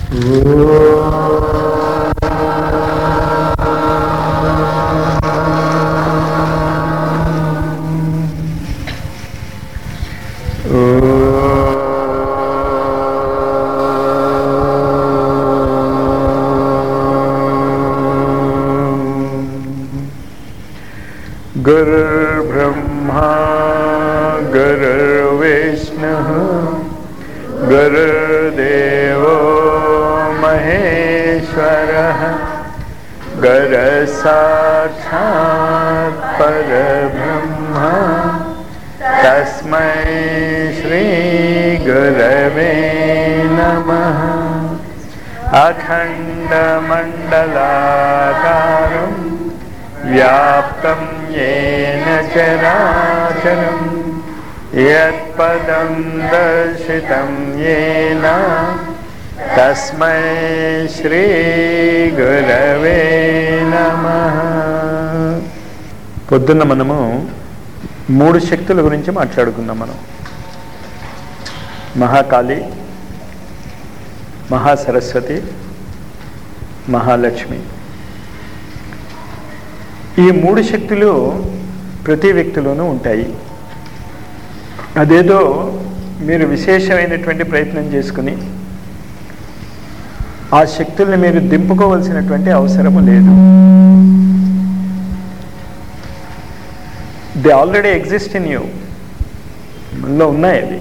गुरुर्ब्रह्मा गुरुर्विष्णुः गुरुर्देवो महेश्वरः गुरसाक्षात् परब्रह्म तस्मै श्रीगुरवे नमः अखण्डमण्डलाकारम् व्याप्तं येन चराचरं यत्पदं दर्शितं येन तस्मै శ్రీగురవే నమ పొద్దున్న మనము మూడు శక్తుల గురించి మాట్లాడుకుందాం మనం మహాకాళి మహాసరస్వతి మహాలక్ష్మి ఈ మూడు శక్తులు ప్రతి వ్యక్తిలోనూ ఉంటాయి అదేదో మీరు విశేషమైనటువంటి ప్రయత్నం చేసుకుని ఆ శక్తుల్ని మీరు దింపుకోవలసినటువంటి అవసరము లేదు they already exist in you మనలో ఉన్నాయి అవి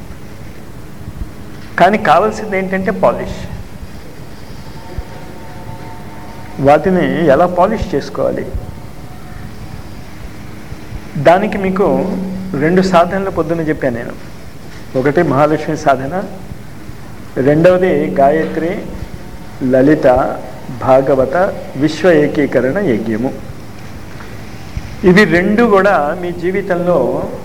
కానీ కావాల్సింది ఏంటంటే పాలిష్ వాటిని ఎలా పాలిష్ చేసుకోవాలి దానికి మీకు రెండు సాధనలు పొద్దున చెప్పాను నేను ఒకటి మహాలక్ష్మి సాధన రెండవది గాయత్రి లలిత భాగవత విశ్వ ఏకీకరణ యజ్ఞము ఇవి రెండు కూడా మీ జీవితంలో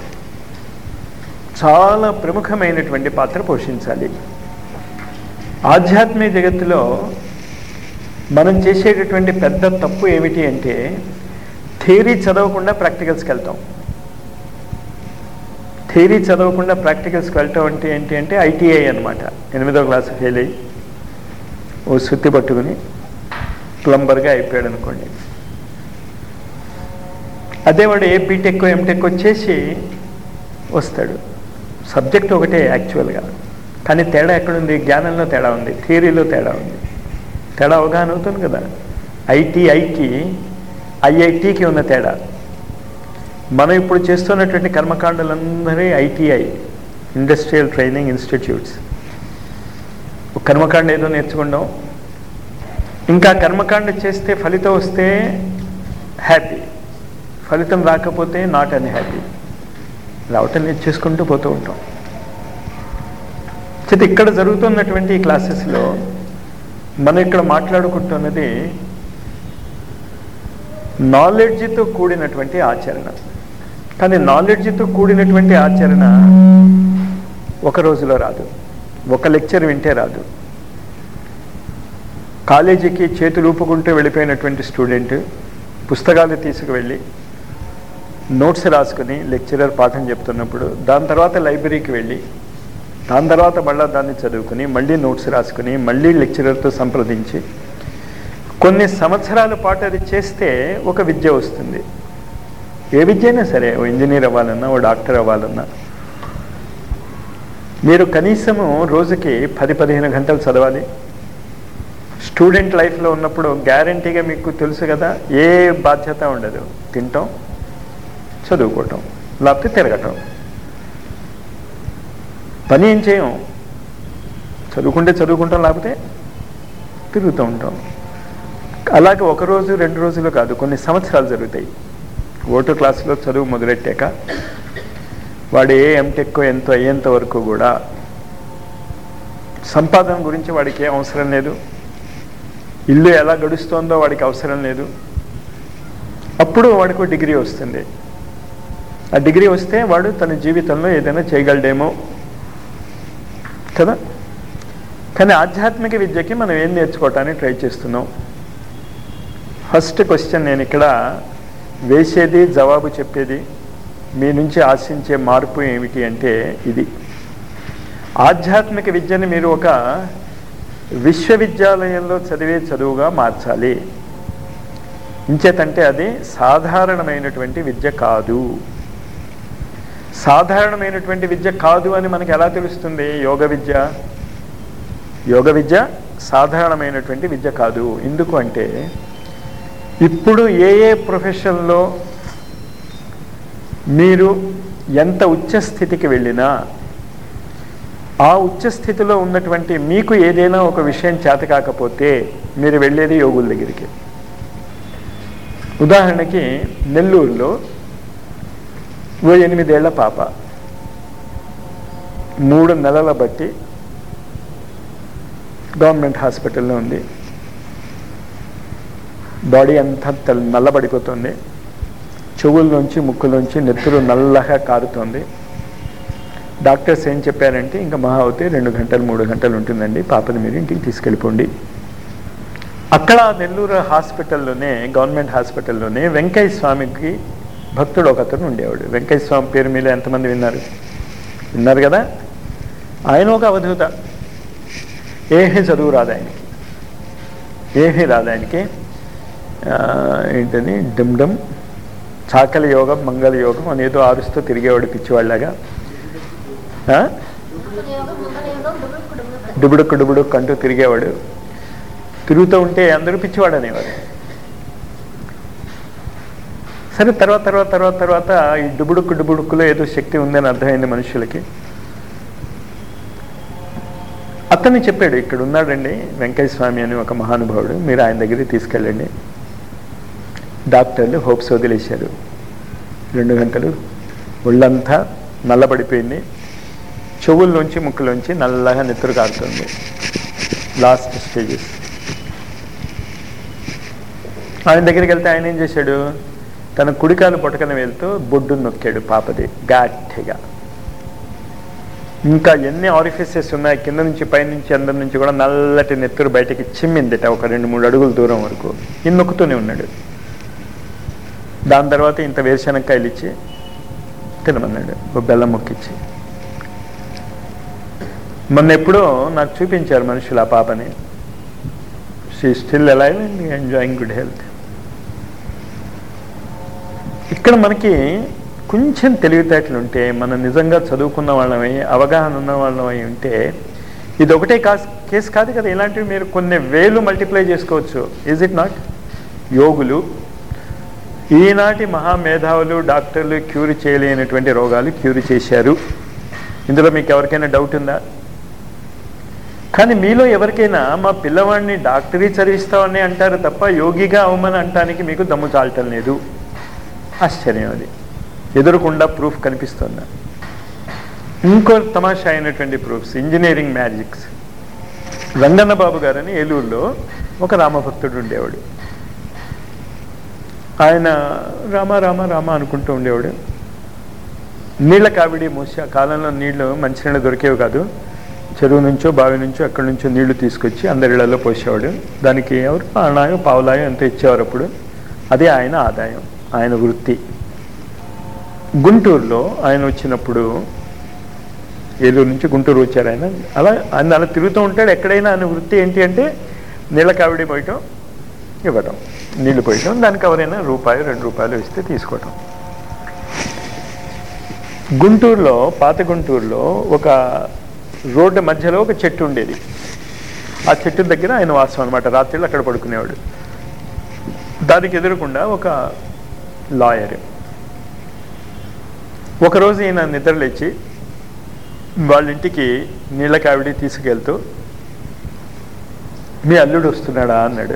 చాలా ప్రముఖమైనటువంటి పాత్ర పోషించాలి ఆధ్యాత్మిక జగత్తులో మనం చేసేటటువంటి పెద్ద తప్పు ఏమిటి అంటే థియరీ చదవకుండా ప్రాక్టికల్స్కి వెళ్తాం థియరీ చదవకుండా ప్రాక్టికల్స్కి వెళ్ళటం అంటే ఏంటి అంటే ఐటీఐ అనమాట ఎనిమిదో క్లాసు ఫెయిల్ అయ్యి ఓ సుత్తి పట్టుకుని ప్లంబర్గా అయిపోయాడు అనుకోండి అదే వాడు ఏ బీటెక్ ఎంటెక్ వచ్చేసి వస్తాడు సబ్జెక్ట్ ఒకటే యాక్చువల్గా కానీ తేడా ఎక్కడుంది జ్ఞానంలో తేడా ఉంది థియరీలో తేడా ఉంది తేడా అవగాహన అవుతుంది కదా ఐటీఐకి ఐఐటికి ఉన్న తేడా మనం ఇప్పుడు చేస్తున్నటువంటి కర్మకాండలందరి ఐటీఐ ఇండస్ట్రియల్ ట్రైనింగ్ ఇన్స్టిట్యూట్స్ ఒక కర్మకాండ ఏదో నేర్చుకుంటాం ఇంకా కర్మకాండ చేస్తే ఫలితం వస్తే హ్యాపీ ఫలితం రాకపోతే నాట్ అన్ హ్యాపీ రావటం నేర్చేసుకుంటూ పోతూ ఉంటాం చేతి ఇక్కడ జరుగుతున్నటువంటి ఈ క్లాసెస్లో మనం ఇక్కడ మాట్లాడుకుంటున్నది నాలెడ్జ్తో కూడినటువంటి ఆచరణ కానీ నాలెడ్జ్తో కూడినటువంటి ఆచరణ ఒక రోజులో రాదు ఒక లెక్చర్ వింటే రాదు కాలేజీకి చేతులు ఊపుకుంటూ వెళ్ళిపోయినటువంటి స్టూడెంట్ పుస్తకాలు తీసుకువెళ్ళి నోట్స్ రాసుకుని లెక్చరర్ పాఠం చెప్తున్నప్పుడు దాని తర్వాత లైబ్రరీకి వెళ్ళి దాని తర్వాత మళ్ళీ దాన్ని చదువుకుని మళ్ళీ నోట్స్ రాసుకుని మళ్ళీ లెక్చరర్తో సంప్రదించి కొన్ని సంవత్సరాల పాటు అది చేస్తే ఒక విద్య వస్తుంది ఏ విద్య అయినా సరే ఓ ఇంజనీర్ అవ్వాలన్నా ఓ డాక్టర్ అవ్వాలన్నా మీరు కనీసము రోజుకి పది పదిహేను గంటలు చదవాలి స్టూడెంట్ లైఫ్లో ఉన్నప్పుడు గ్యారంటీగా మీకు తెలుసు కదా ఏ బాధ్యత ఉండదు తింటాం చదువుకోవటం లేకపోతే తిరగటం పని ఏం చేయం చదువుకుంటే చదువుకుంటాం లేకపోతే తిరుగుతూ ఉంటాం అలాగే ఒక రోజు రెండు రోజులు కాదు కొన్ని సంవత్సరాలు జరుగుతాయి ఓటు క్లాసులో చదువు మొదలెట్టాక వాడు ఏ ఎంటెక్ ఎంతో అయ్యేంత వరకు కూడా సంపాదన గురించి వాడికి ఏం అవసరం లేదు ఇల్లు ఎలా గడుస్తోందో వాడికి అవసరం లేదు అప్పుడు వాడికి డిగ్రీ వస్తుంది ఆ డిగ్రీ వస్తే వాడు తన జీవితంలో ఏదైనా చేయగలడేమో కదా కానీ ఆధ్యాత్మిక విద్యకి మనం ఏం నేర్చుకోవటానికి ట్రై చేస్తున్నాం ఫస్ట్ క్వశ్చన్ నేను ఇక్కడ వేసేది జవాబు చెప్పేది మీ నుంచి ఆశించే మార్పు ఏమిటి అంటే ఇది ఆధ్యాత్మిక విద్యని మీరు ఒక విశ్వవిద్యాలయంలో చదివే చదువుగా మార్చాలి ఇంచేతంటే అది సాధారణమైనటువంటి విద్య కాదు సాధారణమైనటువంటి విద్య కాదు అని మనకి ఎలా తెలుస్తుంది యోగ విద్య యోగ విద్య సాధారణమైనటువంటి విద్య కాదు ఎందుకు అంటే ఇప్పుడు ఏ ఏ ప్రొఫెషన్లో మీరు ఎంత ఉచ్చ స్థితికి వెళ్ళినా ఆ ఉచ్చ స్థితిలో ఉన్నటువంటి మీకు ఏదైనా ఒక విషయం చేత కాకపోతే మీరు వెళ్ళేది యోగుల దగ్గరికి ఉదాహరణకి నెల్లూరులో ఓ ఎనిమిదేళ్ల పాప మూడు నెలల బట్టి గవర్నమెంట్ హాస్పిటల్లో ఉంది బాడీ అంతా తెల్ల- నల్లబడిపోతుంది చెవుల్లోంచి ముక్కులోంచి నెత్తురు నల్లగా కారుతోంది డాక్టర్స్ ఏం చెప్పారంటే ఇంకా మహా అవుతే రెండు గంటలు మూడు గంటలు ఉంటుందండి పాపని మీరు ఇంటికి తీసుకెళ్ళిపోండి అక్కడ నెల్లూరు హాస్పిటల్లోనే గవర్నమెంట్ హాస్పిటల్లోనే వెంకయ్య స్వామికి భక్తుడు ఒకతను ఉండేవాడు వెంకయ్య స్వామి పేరు మీద ఎంతమంది విన్నారు విన్నారు కదా ఆయన ఒక అవధూత ఏమీ చదువు రాదు ఆయనకి ఏమీ రాదు ఆయనకి ఆ, ఏంటని డమ్ డమ్ చాకలి యోగం మంగళ యోగం అనేదో ఆరుస్తూ తిరిగేవాడు పిచ్చివాళ్ళగా ఆ? డుబుడుక్కు డుబుడుక్కు అంటూ తిరిగేవాడు తిరుగుతూ ఉంటే అందరూ పిచ్చివాడు అనేవారు సరే తర్వాత తర్వాత తర్వాత తర్వాత ఈ డుబుడుక్కు డుబుడుక్కులో ఏదో శక్తి ఉందని అర్థమైంది మనుషులకి అతన్ని చెప్పాడు ఇక్కడ ఉన్నాడండి వెంకయ్య స్వామి అని ఒక మహానుభావుడు మీరు ఆయన దగ్గరికి తీసుకెళ్ళండి డాక్టర్లు హోప్స్ వదిలేశారు రెండు గంటలు ఒళ్ళంతా నల్లబడిపోయింది చెవుల్లోంచి ముక్కులోంచి నల్లగా నెత్తురు కారుతుంది లాస్ట్ స్టేజెస్ ఆయన దగ్గరికి వెళ్తే ఆయన ఏం చేశాడు తన కుడికాలు పొటకన వెళ్తూ బొడ్డు నొక్కాడు పాపది గట్టిగా ఇంకా ఎన్ని ఆరిఫిసెస్ ఉన్నాయి కింద నుంచి పైనుంచి అందరి నుంచి కూడా నల్లటి నెత్తురు బయటికి చిమ్మిందిట ఒక రెండు మూడు అడుగుల దూరం వరకు ఇన్ని నొక్కుతూనే ఉన్నాడు దాని తర్వాత ఇంత వేరుశనక్కాయలు ఇచ్చి తినమన్నాడు ఒక బెల్లం మొక్కిచ్చి మొన్న ఎప్పుడో నాకు చూపించారు మనుషులు ఆ పాపని she still alive and enjoying good health ఇక్కడ మనకి కొంచెం తెలివితేటలు ఉంటే మనం నిజంగా చదువుకున్న వాళ్ళమై అవగాహన ఉన్న వాళ్ళమై ఉంటే ఇది ఒకటే కాస్ కేసు కాదు కదా ఇలాంటివి మీరు కొన్ని వేలు మల్టిప్లై చేసుకోవచ్చు ఈజ్ ఇట్ నాట్ యోగులు ఈనాటి మహామేధావులు డాక్టర్లు క్యూర్ చేయలేనటువంటి రోగాలు క్యూర్ చేశారు ఇందులో మీకు ఎవరికైనా డౌట్ ఉందా కానీ మీలో ఎవరికైనా మా పిల్లవాడిని డాక్టరీ చదివిస్తామని అంటారు తప్ప యోగిగా అవమని అంటానికి మీకు దమ్ము చాలటం లేదు ఆశ్చర్యం అది ఎదురుకుండా ప్రూఫ్ కనిపిస్తుందా ఇంకో తమాషా అయినటువంటి proofs engineering magics Ranganna Babu గారని ఏలూరులో ఒక రామభక్తుడు ఉండేవాడు ఆయన రామ రామ రామ అనుకుంటూ ఉండేవాడు నీళ్ళ కావిడి మూసి ఆ కాలంలో నీళ్లు మంచినీళ్ళు దొరికేవి కాదు చెరువు నుంచో బావి నుంచో అక్కడి నుంచో నీళ్లు తీసుకొచ్చి అందరిళ్లలో పోసేవాడు దానికి ఎవరు అన్నాయో పావులాయో ఎంత ఇచ్చేవారు అప్పుడు అదే ఆయన ఆదాయం ఆయన వృత్తి గుంటూరులో ఆయన వచ్చినప్పుడు ఏలూరు నుంచి గుంటూరు వచ్చారు ఆయన అలా ఆయన అలా తిరుగుతూ ఉంటాడు ఎక్కడైనా ఆయన వృత్తి ఏంటి అంటే నీళ్ళ కావిడి పోయటం ఇవ్వటం నీళ్లు పోయటం దానికి ఎవరైనా రూపాయి రెండు రూపాయలు ఇస్తే తీసుకోవటం గుంటూరులో పాత గుంటూరులో ఒక రోడ్డు మధ్యలో ఒక చెట్టు ఉండేది ఆ చెట్టు దగ్గర ఆయన వాసం అనమాట రాత్రిళ్ళు అక్కడ పడుకునేవాడు దానికి ఎదురకుండా ఒక లాయర్ ఒకరోజు ఈయన నిద్రలేచి వాళ్ళ ఇంటికి నీళ్ళ కావిడి తీసుకెళ్తూ మీ అల్లుడు వస్తున్నాడా అన్నాడు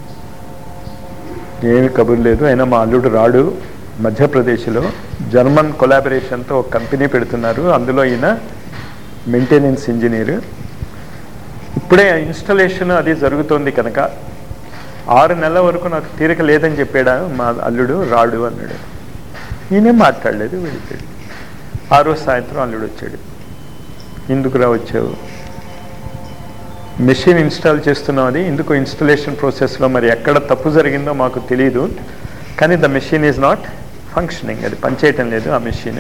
ఏమి కబురు లేదు అయినా మా అల్లుడు రాడు మధ్యప్రదేశ్లో జర్మన్ కొలాబరేషన్తో ఒక కంపెనీ పెడుతున్నారు అందులో ఈయన మెయింటెనెన్స్ ఇంజనీర్ ఇప్పుడే ఇన్స్టలేషన్ అది జరుగుతోంది కనుక ఆరు నెలల వరకు నాకు తీరిక లేదని చెప్పాడా మా అల్లుడు రాడు అన్నాడు ఈయనేం మాట్లాడలేదు వెళ్ళిపోయాడు ఆ రోజు సాయంత్రం అల్లుడు వచ్చాడు ఎందుకు రా వచ్చావు మెషిన్ ఇన్స్టాల్ చేస్తున్నాం అది ఎందుకు ఇన్స్టలేషన్ ప్రాసెస్లో మరి ఎక్కడ తప్పు జరిగిందో మాకు తెలియదు కానీ the machine is not functioning అది పనిచేయటం లేదు ఆ మెషిన్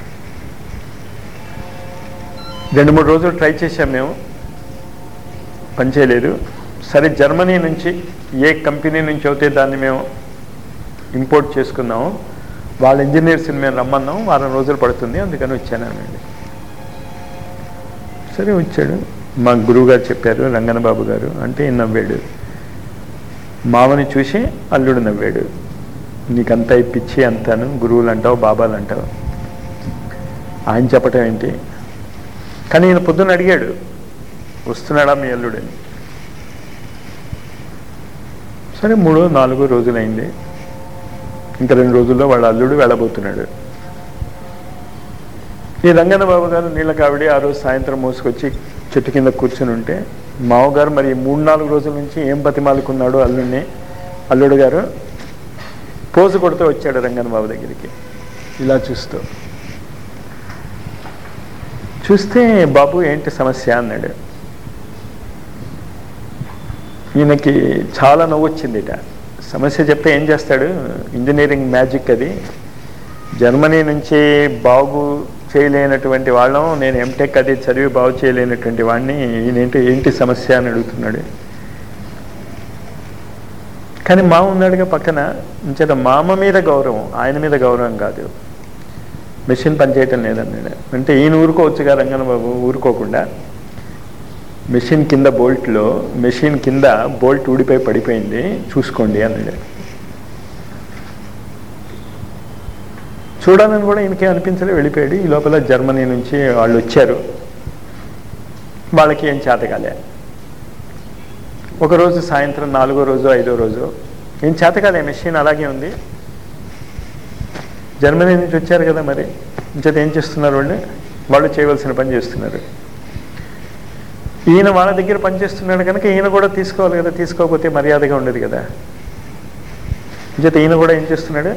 రెండు మూడు రోజులు ట్రై చేశాం మేము పనిచేయలేదు సరే జర్మనీ నుంచి ఏ కంపెనీ నుంచి అయితే దాన్ని మేము ఇంపోర్ట్ చేసుకున్నాము వాళ్ళ ఇంజనీర్స్ని మేము రమ్మన్నాం వారం రోజులు పడుతుంది అందుకని వచ్చానండి సరే వచ్చాడు మా గురువు గారు చెప్పారు రంగన బాబు గారు అంటే ఈయన నవ్వాడు మామని చూసి అల్లుడు నవ్వాడు నీకంతా ఈ పిచ్చి అంతాను గురువులు అంటావు బాబాలు అంటావు ఆయన చెప్పటం ఏంటి కానీ ఈయన పొద్దున్న అడిగాడు వస్తున్నాడా మీ అల్లుడని సరే మూడో నాలుగో రోజులైంది ఇంకా రెండు రోజుల్లో వాళ్ళ అల్లుడు వెళ్ళబోతున్నాడు ఈ రంగన్న బాబు గారు నీళ్ళ కావిడి ఆ రోజు సాయంత్రం మోసుకొచ్చి చెట్టు కింద కూర్చుని ఉంటే మావగారు మరి ఈ మూడు నాలుగు రోజుల నుంచి ఏం బతిమాలుకున్నాడు అల్లుడిని అల్లుడు గారు పోజు కొడుతూ వచ్చాడు రంగన్న బాబు దగ్గరికి ఇలా చూస్తూ చూస్తే బాబు ఏంటి సమస్య అన్నాడు ఈయనకి చాలా నవ్వు వచ్చిందిట సమస్య చెప్తే ఏం చేస్తాడు ఇంజనీరింగ్ మ్యాజిక్ అది జర్మనీ నుంచి బాగు చేయలేనటువంటి వాళ్ళం నేను ఎంటెక్ అది చదివి బాగు చేయలేనటువంటి వాడిని ఈయనేంటి ఏంటి సమస్య అని అడుగుతున్నాడు కానీ మామ ఉన్నాడుగా పక్కన ఇంచేత మామ మీద గౌరవం ఆయన మీద గౌరవం కాదు మెషిన్ పనిచేయటం లేదన్నాడు అంటే ఈయన ఊరుకోవచ్చుగా రంగన బాబు ఊరుకోకుండా మెషిన్ కింద బోల్ట్లో మెషిన్ కింద బోల్ట్ ఊడిపోయి పడిపోయింది చూసుకోండి అన్నాడు చూడాలని కూడా ఈయనకేం అనిపించలే వెళ్ళిపోయాడు ఈ లోపల జర్మనీ నుంచి వాళ్ళు వచ్చారు వాళ్ళకి ఏం చేతకాలే ఒకరోజు సాయంత్రం నాలుగో రోజు ఐదో రోజు ఏం చేతకాలే మెషిన్ అలాగే ఉంది జర్మనీ నుంచి వచ్చారు కదా మరి ఇంచేత ఏం చేస్తున్నారు వాళ్ళు వాళ్ళు చేయవలసిన పని చేస్తున్నారు ఈయన వాళ్ళ దగ్గర పనిచేస్తున్నాడు కనుక ఈయన కూడా తీసుకోవాలి కదా తీసుకోకపోతే మర్యాదగా ఉండదు కదా ఇంచేత ఈయన కూడా ఏం చేస్తున్నాడు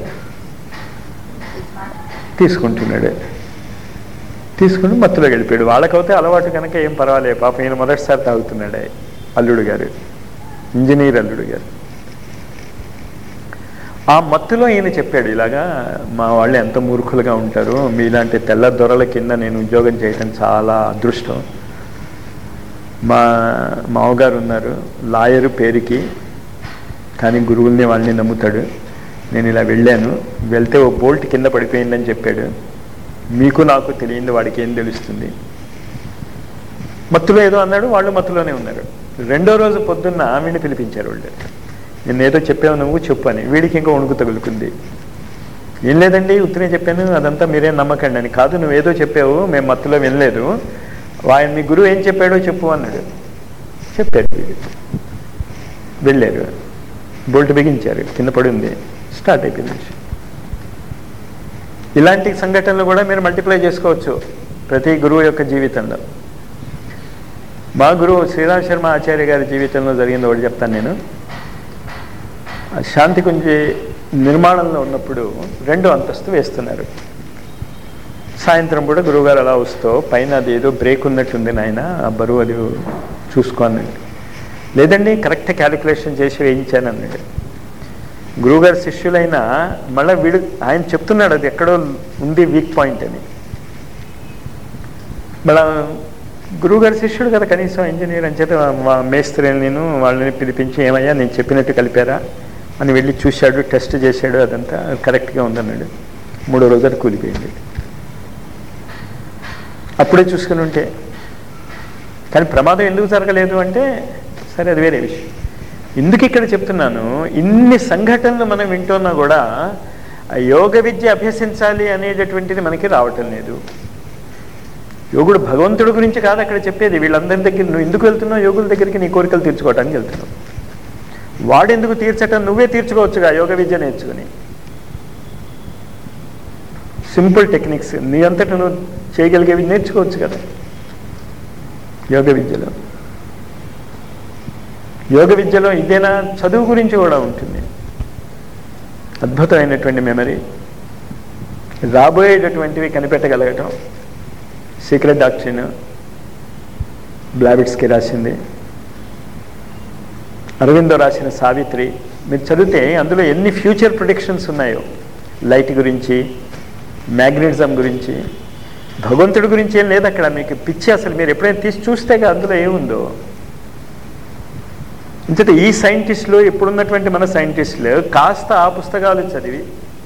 తీసుకుంటున్నాడు తీసుకుని మత్తులో గడిపాడు వాళ్ళకైతే అలవాటు కనుక ఏం పర్వాలేదు పాపం ఈయన మొదటిసారి తాగుతున్నాడే అల్లుడు గారు ఇంజనీర్ అల్లుడు గారు ఆ మత్తులో ఈయన చెప్పాడు ఇలాగా మా వాళ్ళు ఎంత మూర్ఖులుగా ఉంటారు మీలాంటి తెల్ల దొరల కింద నేను ఉద్యోగం చేయటం చాలా అదృష్టం మా మామగారు ఉన్నారు లాయరు పేరుకి కానీ గురువుల్ని వాళ్ళని నమ్ముతాడు నేను ఇలా వెళ్ళాను వెళ్తే ఓ బోల్ట్ కింద పడిపోయిందని చెప్పాడు మీకు నాకు తెలియంది వాడికి ఏం తెలుస్తుంది మత్తులో ఏదో అన్నాడు వాళ్ళు మత్తులోనే ఉన్నారు రెండో రోజు పొద్దున్న ఆమెని పిలిపించారు వాళ్ళు నేను ఏదో చెప్పావు నువ్వు చెప్పు అని వీడికి ఇంకా వణుకు తగులుకుంది ఏం లేదండి ఉత్తరే చెప్పాను అదంతా మీరేం నమ్మకండి అని కాదు నువ్వేదో చెప్పావు మేము మత్తులో వినలేదు ఆయన మీ గురువు ఏం చెప్పాడో చెప్పు అన్నాడు చెప్పాడు వీడు వెళ్ళారు బోల్ట్ బిగించారు కింద పడి ఉంది స్టార్ట్ అయిపోయింది ఇలాంటి సంఘటనలు కూడా మీరు మల్టిప్లై చేసుకోవచ్చు ప్రతి గురువు యొక్క జీవితంలో మా గురువు శ్రీరామ్ శర్మ ఆచార్య గారి జీవితంలో జరిగింది ఒకటి చెప్తాను నేను శాంతి కుంజి నిర్మాణంలో ఉన్నప్పుడు రెండో అంతస్తు వేస్తున్నారు సాయంత్రం కూడా గురువుగారు అలా వస్తూ పైన అది ఏదో బ్రేక్ ఉన్నట్టుంది నాయన ఆ బరువు అది చూసుకోని లేదండి కరెక్ట్ క్యాలిక్యులేషన్ చేసి వేయించాను అన్నాడు గురువుగారి శిష్యులైన మళ్ళీ వీడు ఆయన చెప్తున్నాడు అది ఎక్కడో ఉంది వీక్ పాయింట్ అని మళ్ళా గురువుగారి శిష్యుడు కదా కనీసం ఇంజనీర్ అని చెప్పి మా మేస్త్రిని నేను వాళ్ళని పిలిపించి ఏమయ్యా నేను చెప్పినట్టు కలిపారా అని వెళ్ళి చూశాడు టెస్ట్ చేశాడు అదంతా కరెక్ట్గా ఉందన్నాడు మూడో రోజులు కూలిపోయింది అప్పుడే చూసుకుని ఉంటే కానీ ప్రమాదం ఎందుకు జరగలేదు అంటే సరే అది వేరే విషయం ఎందుకు ఇక్కడ చెప్తున్నాను ఇన్ని సంఘటనలు మనం వింటున్నా కూడా ఆ యోగ విద్య అభ్యసించాలి అనేటటువంటిది మనకి రావటం లేదు యోగుడు భగవంతుడి గురించి కాదు అక్కడ చెప్పేది వీళ్ళందరి దగ్గర నువ్వు ఎందుకు వెళ్తున్నావు యోగుల దగ్గరికి నీ కోరికలు తీర్చుకోవడానికి వెళ్తున్నావు వాడెందుకు తీర్చటం నువ్వే తీర్చుకోవచ్చుగా యోగ విద్య నేర్చుకుని సింపుల్ టెక్నిక్స్ నీ అంతట నువ్వు చేయగలిగేవి నేర్చుకోవచ్చు కదా యోగ విద్యలో యోగ విద్యలో ఇదేనా చదువు గురించి కూడా ఉంటుంది అద్భుతమైనటువంటి మెమరీ రాబోయేటటువంటివి కనిపెట్టగలగటం సీక్రెట్ డాక్టరీన్ బ్లాబిట్స్కి రాసింది అరవిందో రాసిన సావిత్రి మీరు చదివితే అందులో ఎన్ని ఫ్యూచర్ ప్రొడిక్షన్స్ ఉన్నాయో లైట్ గురించి మ్యాగ్నెటిజం గురించి భగవంతుడి గురించి ఏం లేదు అక్కడ మీకు పిచ్చి అసలు మీరు ఎప్పుడైనా తీసి చూస్తే అందులో ఏముందో అంచేత ఈ సైంటిస్టులు ఇప్పుడున్నటువంటి మన సైంటిస్టులు కాస్త ఆ పుస్తకాలు చదివి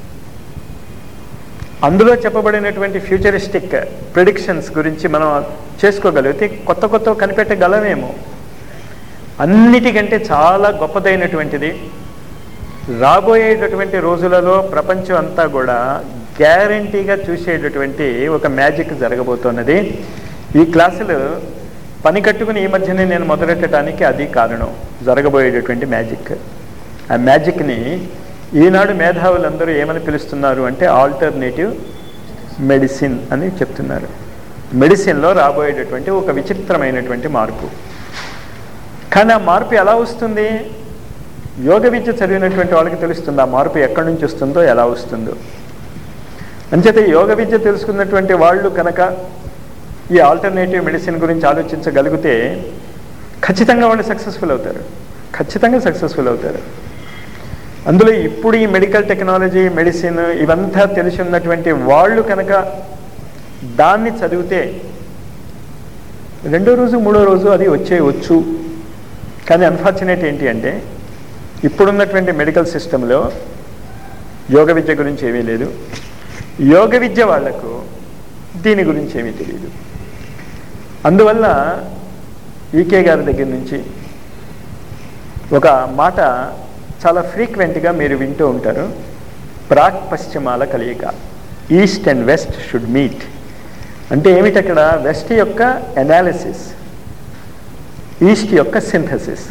అందులో చెప్పబడినటువంటి ఫ్యూచరిస్టిక్ ప్రిడిక్షన్స్ గురించి మనం చేసుకోగలిగితే కొత్త కొత్త కనిపెట్టగలమేమో అన్నిటికంటే చాలా గొప్పదైనటువంటిది రాబోయేటటువంటి రోజులలో ప్రపంచం అంతా కూడా గ్యారంటీగా చూసేటటువంటి ఒక మ్యాజిక్ జరగబోతున్నది ఈ క్లాసులు పని కట్టుకుని ఈ మధ్యనే నేను మొదలెట్టడానికి అది కారణం జరగబోయేటటువంటి మ్యాజిక్ ఆ మ్యాజిక్ని ఈనాడు మేధావులందరూ ఏమని పిలుస్తున్నారు అంటే ఆల్టర్నేటివ్ మెడిసిన్ అని చెప్తున్నారు మెడిసిన్లో రాబోయేటటువంటి ఒక విచిత్రమైనటువంటి మార్పు కానీ ఆ మార్పు ఎలా వస్తుంది యోగ విద్య చదివినటువంటి వాళ్ళకి తెలుస్తుంది ఆ మార్పు ఎక్కడి నుంచి వస్తుందో ఎలా వస్తుందో అంచేత యోగ విద్య తెలుసుకున్నటువంటి వాళ్ళు కనుక ఈ ఆల్టర్నేటివ్ మెడిసిన్ గురించి ఆలోచించగలిగితే ఖచ్చితంగా వాళ్ళు సక్సెస్ఫుల్ అవుతారు ఖచ్చితంగా సక్సెస్ఫుల్ అవుతారు అందులో ఇప్పుడు ఈ మెడికల్ టెక్నాలజీ మెడిసిన్ ఇవంతా తెలిసి ఉన్నటువంటి వాళ్ళు కనుక దాన్ని చదివితే రెండో రోజు మూడో రోజు అది వచ్చేయవచ్చు కానీ అన్ఫార్చునేట్ ఏంటి అంటే ఇప్పుడున్నటువంటి మెడికల్ సిస్టంలో యోగ విద్య గురించి ఏమీ లేదు యోగ విద్య వాళ్లకు దీని గురించి ఏమీ తెలియదు అందువల్ల ఈకే గారి దగ్గర నుంచి ఒక మాట చాలా ఫ్రీక్వెంట్గా మీరు వింటూ ఉంటారు ప్రాక్ పశ్చిమాల కలయిక east and west should meet అంటే ఏమిటి అక్కడ వెస్ట్ యొక్క అనాలిసిస్ ఈస్ట్ యొక్క సింథసిస్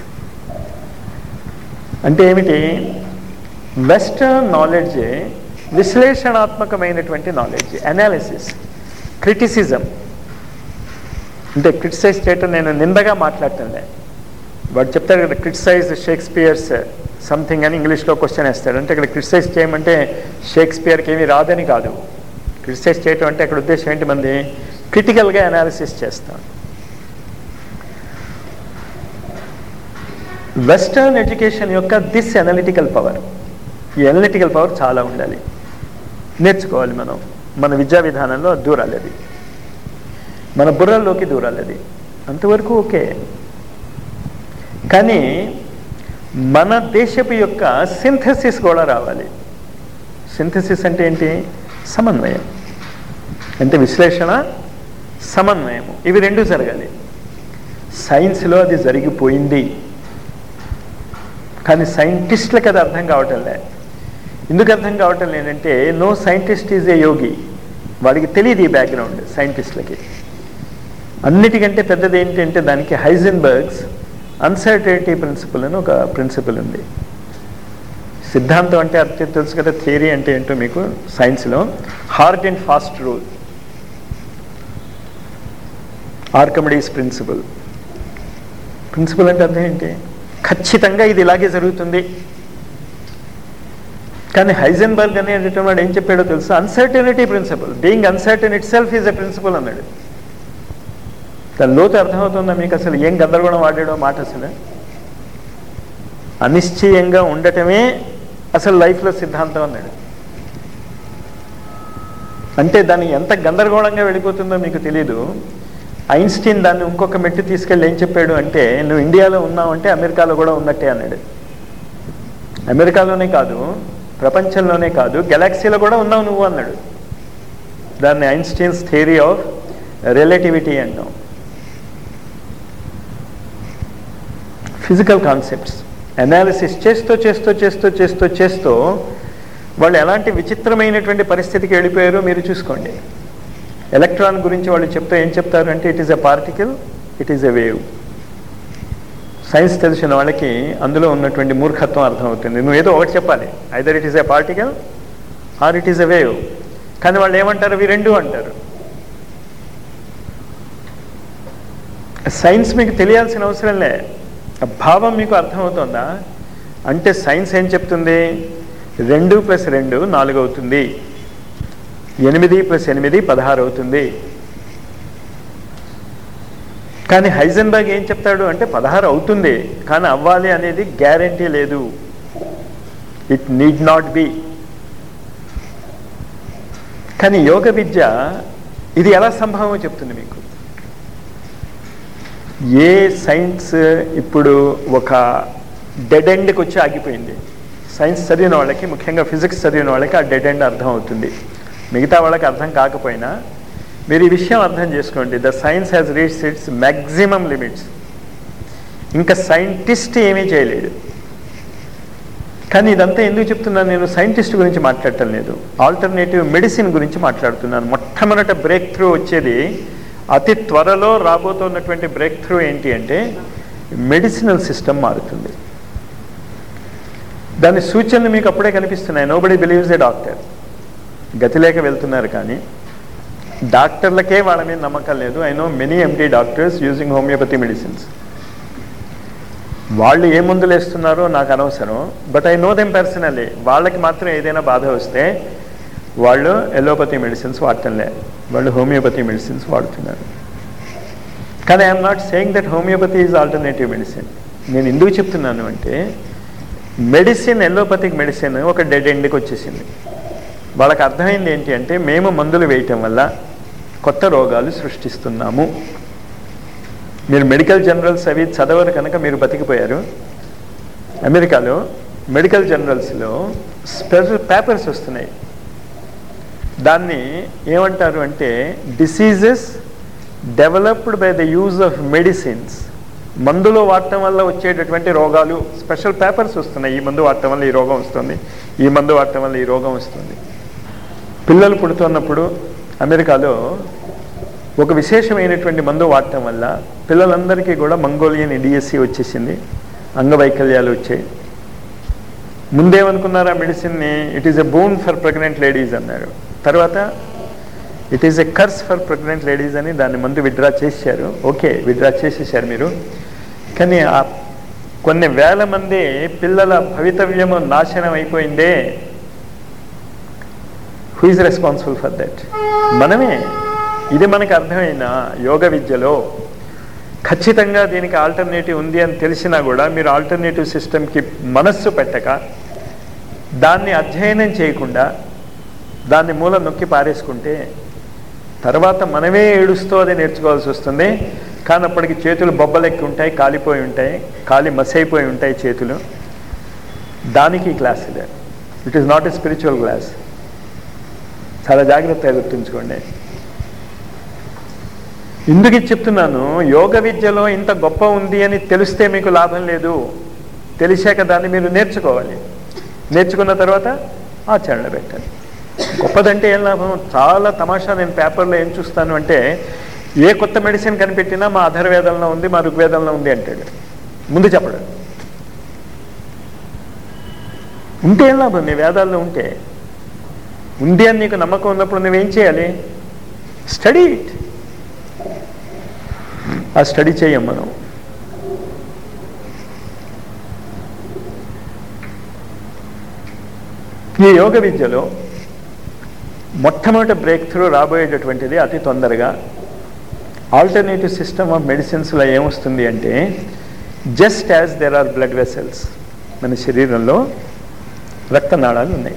అంటే ఏమిటి వెస్టర్న్ నాలెడ్జ్ విశ్లేషణాత్మకమైనటువంటి నాలెడ్జ్ అనాలిసిస్ క్రిటిసిజం అంటే క్రిటిసైజ్ చేయటం నేను నిందగా మాట్లాడటంలే వాడు చెప్తాడు కదా క్రిటిసైజ్ షేక్స్పియర్స్ సంథింగ్ అని ఇంగ్లీష్లో క్వశ్చన్ వేస్తాడు అంటే ఇక్కడ క్రిటిసైజ్ చేయమంటే షేక్స్పియర్కి ఏమీ రాదని కాదు క్రిటిసైజ్ చేయటం అంటే అక్కడ ఉద్దేశం ఏంటి మంది క్రిటికల్గా అనాలిసిస్ చేస్తాం వెస్టర్న్ ఎడ్యుకేషన్ యొక్క దిస్ అనలిటికల్ పవర్ ఈ అనలిటికల్ పవర్ చాలా ఉండాలి నేర్చుకోవాలి మనం మన విద్యా విధానంలో అది దూరాలి అది మన బుర్రల్లోకి దూరాలి అది అంతవరకు ఓకే కానీ మన దేశపు యొక్క సింథసిస్ కూడా రావాలి సింథసిస్ అంటే ఏంటి సమన్వయం అంటే విశ్లేషణ సమన్వయము ఇవి రెండు జరగాలి సైన్స్లో అది జరిగిపోయింది కానీ సైంటిస్టులకు అది అర్థం కావటం లే ఎందుకు అర్థం కావటం లేదంటే no scientist is a yogi వాడికి తెలియదు ఈ బ్యాక్గ్రౌండ్ సైంటిస్టులకి అన్నిటికంటే పెద్దది ఏంటంటే దానికి హైజెన్బర్గ్స్ అన్సర్టనిటీ ప్రిన్సిపల్ అని ఒక ప్రిన్సిపల్ ఉంది సిద్ధాంతం అంటే అర్థం తెలుసు కదా థియరీ అంటే ఏంటో మీకు సైన్స్లో hard and fast rule Archimedes principle principle అంటే అర్థం ఏంటి ఖచ్చితంగా ఇది ఇలాగే జరుగుతుంది కానీ హైజెన్బర్గ్ అనేటటువంటి వాడు ఏం చెప్పాడో తెలుసు uncertainty principle being uncertain itself is a principle అన్నాడు దాని లోతు అర్థమవుతుందా మీకు అసలు ఏం గందరగోళం వాడాడో మాట అసలు అనిశ్చయంగా ఉండటమే అసలు లైఫ్లో సిద్ధాంతం అన్నాడు అంటే దాన్ని ఎంత గందరగోళంగా వెళ్ళిపోతుందో మీకు తెలీదు ఐన్స్టీన్ దాన్ని ఇంకొక మెట్టు తీసుకెళ్ళి ఏం చెప్పాడు అంటే నువ్వు ఇండియాలో ఉన్నావు అంటే అమెరికాలో కూడా ఉన్నట్టే అన్నాడు అమెరికాలోనే కాదు ప్రపంచంలోనే కాదు గెలాక్సీలో కూడా ఉన్నావు నువ్వు అన్నాడు దాన్ని ఐన్స్టీన్స్ థియరీ ఆఫ్ రిలేటివిటీ అంటాం ఫిజికల్ కాన్సెప్ట్స్ అనాలిసిస్ చేస్తూ చేస్తూ చేస్తూ చేస్తూ చేస్తూ వాళ్ళు ఎలాంటి విచిత్రమైనటువంటి పరిస్థితికి వెళ్ళిపోయారో మీరు చూసుకోండి ఎలక్ట్రాన్ గురించి వాళ్ళు చెప్తే ఏం చెప్తారు అంటే it is a particle it is a wave science తెలిసిన వాళ్ళకి అందులో ఉన్నటువంటి మూర్ఖత్వం అర్థమవుతుంది నువ్వు ఏదో ఒకటి చెప్పాలి either it is a particle or it is a wave కానీ వాళ్ళు ఏమంటారు అవి రెండు అంటారు సైన్స్ మీకు తెలియాల్సిన అవసరం లే ఆ భావం మీకు అర్థమవుతుందా అంటే సైన్స్ ఏం చెప్తుంది రెండు ప్లస్ రెండు నాలుగు అవుతుంది ఎనిమిది ప్లస్ ఎనిమిది పదహారు అవుతుంది కానీ హైజెన్బర్గ్ ఏం చెప్తాడు అంటే పదహారు అవుతుంది కానీ అవ్వాలి అనేది గ్యారంటీ లేదు ఇట్ నీడ్ నాట్ బి కానీ యోగ విద్య ఇది ఎలా సంభవమో చెప్తుంది మీకు ఏ సైన్స్ ఇప్పుడు ఒక డెడ్ ఎండ్కి వచ్చి ఆగిపోయింది సైన్స్ చదివిన వాళ్ళకి ముఖ్యంగా ఫిజిక్స్ చదివిన వాళ్ళకి ఆ డెడ్ ఎండ్ అర్థం అవుతుంది మిగతా వాళ్ళకి అర్థం కాకపోయినా మీరు ఈ విషయం అర్థం చేసుకోండి the science has reach its maximum limits ఇంకా సైంటిస్ట్ ఏమీ చేయలేడు కానీ ఇదంతా ఎందుకు చెప్తున్నాను నేను సైంటిస్ట్ గురించి మాట్లాడటం లేదు ఆల్టర్నేటివ్ మెడిసిన్ గురించి మాట్లాడుతున్నాను మొట్టమొదట బ్రేక్ త్రూ వచ్చేది అతి త్వరలో రాబోతున్నటువంటి బ్రేక్ త్రూ ఏంటి అంటే మెడిసినల్ సిస్టమ్ మారుతుంది దాని సూచనలు మీకు అప్పుడే కనిపిస్తున్నాయి నోబడి బిలీవ్స్ ఏ డాక్టర్ గతి లేక వెళ్తున్నారు కానీ డాక్టర్లకే వాళ్ళ మీద నమ్మకం లేదు I know many MD doctors using homoeopathy medicines వాళ్ళు ఏ మందులు వేస్తున్నారో నాకు అనవసరం but I know them personally వాళ్ళకి మాత్రం ఏదైనా బాధ వస్తే వాళ్ళు ఎలోపతి మెడిసిన్స్ వాడటంలే వాళ్ళు హోమియోపతి మెడిసిన్స్ వాడుతున్నారు కానీ I'm not saying that homoeopathy is alternative medicine నేను ఎందుకు చెప్తున్నాను అంటే మెడిసిన్ ఎలోపతిక్ మెడిసిన్ ఒక డెడ్ ఎండ్కి వచ్చేసింది వాళ్ళకి అర్థమైంది ఏంటి అంటే మేము మందులు వేయటం వల్ల కొత్త రోగాలు సృష్టిస్తున్నాము మీరు మెడికల్ జనరల్స్ అవి చదవరు కనుక మీరు బతికిపోయారు అమెరికాలో మెడికల్ జనరల్స్లో స్పెషల్ పేపర్స్ వస్తున్నాయి దాన్ని ఏమంటారు అంటే diseases developed by the use of medicines మందులు వాడటం వల్ల వచ్చేటటువంటి రోగాలు స్పెషల్ పేపర్స్ వస్తున్నాయి ఈ మందు వాడటం వల్ల ఈ రోగం వస్తుంది ఈ మందు వాడటం వల్ల ఈ రోగం వస్తుంది పిల్లలు పుడుతున్నప్పుడు అమెరికాలో ఒక విశేషమైనటువంటి మందు వాడటం వల్ల పిల్లలందరికీ కూడా మంగోలియన్ ఇడిఎస్సి వచ్చేసింది అంగవైకల్యాలు వచ్చాయి ముందేమనుకున్నారా మెడిసిన్ని it is a boon for pregnant ladies అన్నారు తర్వాత it is a curse for pregnant ladies అని దాన్ని ముందు విత్డ్రా చేశారు ఓకే విత్డ్రా చేసేసారు మీరు కానీ ఆ కొన్ని వేల మంది పిల్లల భవితవ్యము నాశనం అయిపోయిందే who is responsible for that మనమే ఇది మనకు అర్థమైన యోగ విద్యలో ఖచ్చితంగా దీనికి ఆల్టర్నేటివ్ ఉంది అని తెలిసినా కూడా మీరు ఆల్టర్నేటివ్ సిస్టమ్కి మనస్సు పెట్టక దాన్ని అధ్యయనం చేయకుండా దాన్ని మూల నొక్కి పారేసుకుంటే తర్వాత మనమే ఏడుస్తూ అది నేర్చుకోవాల్సి వస్తుంది కానీ అప్పటికి చేతులు బొబ్బలెక్కి ఉంటాయి కాలిపోయి ఉంటాయి కాలి మసైపోయి ఉంటాయి చేతులు దానికి ఈ క్లాస్ ఇదే it is not a spiritual class చాలా జాగ్రత్తగా గుర్తుంచుకోండి ఎందుకు ఇది చెప్తున్నాను యోగ విద్యలో ఇంత గొప్ప ఉంది అని తెలిస్తే మీకు లాభం లేదు తెలిసాక దాన్ని మీరు నేర్చుకోవాలి నేర్చుకున్న తర్వాత ఆచరణ పెట్టాలి గొప్పదంటే ఏం లాభం చాలా తమాషా నేను పేపర్లో ఏం చూస్తాను అంటే ఏ కొత్త మెడిసిన్ కనిపెట్టినా మా అధర్వేదంలో ఉంది మా ఋగ్వేదంలో ఉంది అంటాడు ముందు చెప్పడు ఉంటే ఏం లాభం నీ వేదాల్లో ఉంటే ఉంది అని నీకు నమ్మకం ఉన్నప్పుడు నువ్వేం చేయాలి స్టడీ ఇట్ ఆ స్టడీ చేయం మనం ఈ యోగ విద్యలో మొట్టమొదటి బ్రేక్ త్రూ రాబోయేటటువంటిది అతి తొందరగా ఆల్టర్నేటివ్ సిస్టమ్ ఆఫ్ మెడిసిన్స్లో ఏమొస్తుంది అంటే just as there are blood vessels మన శరీరంలో రక్తనాళాలు ఉన్నాయి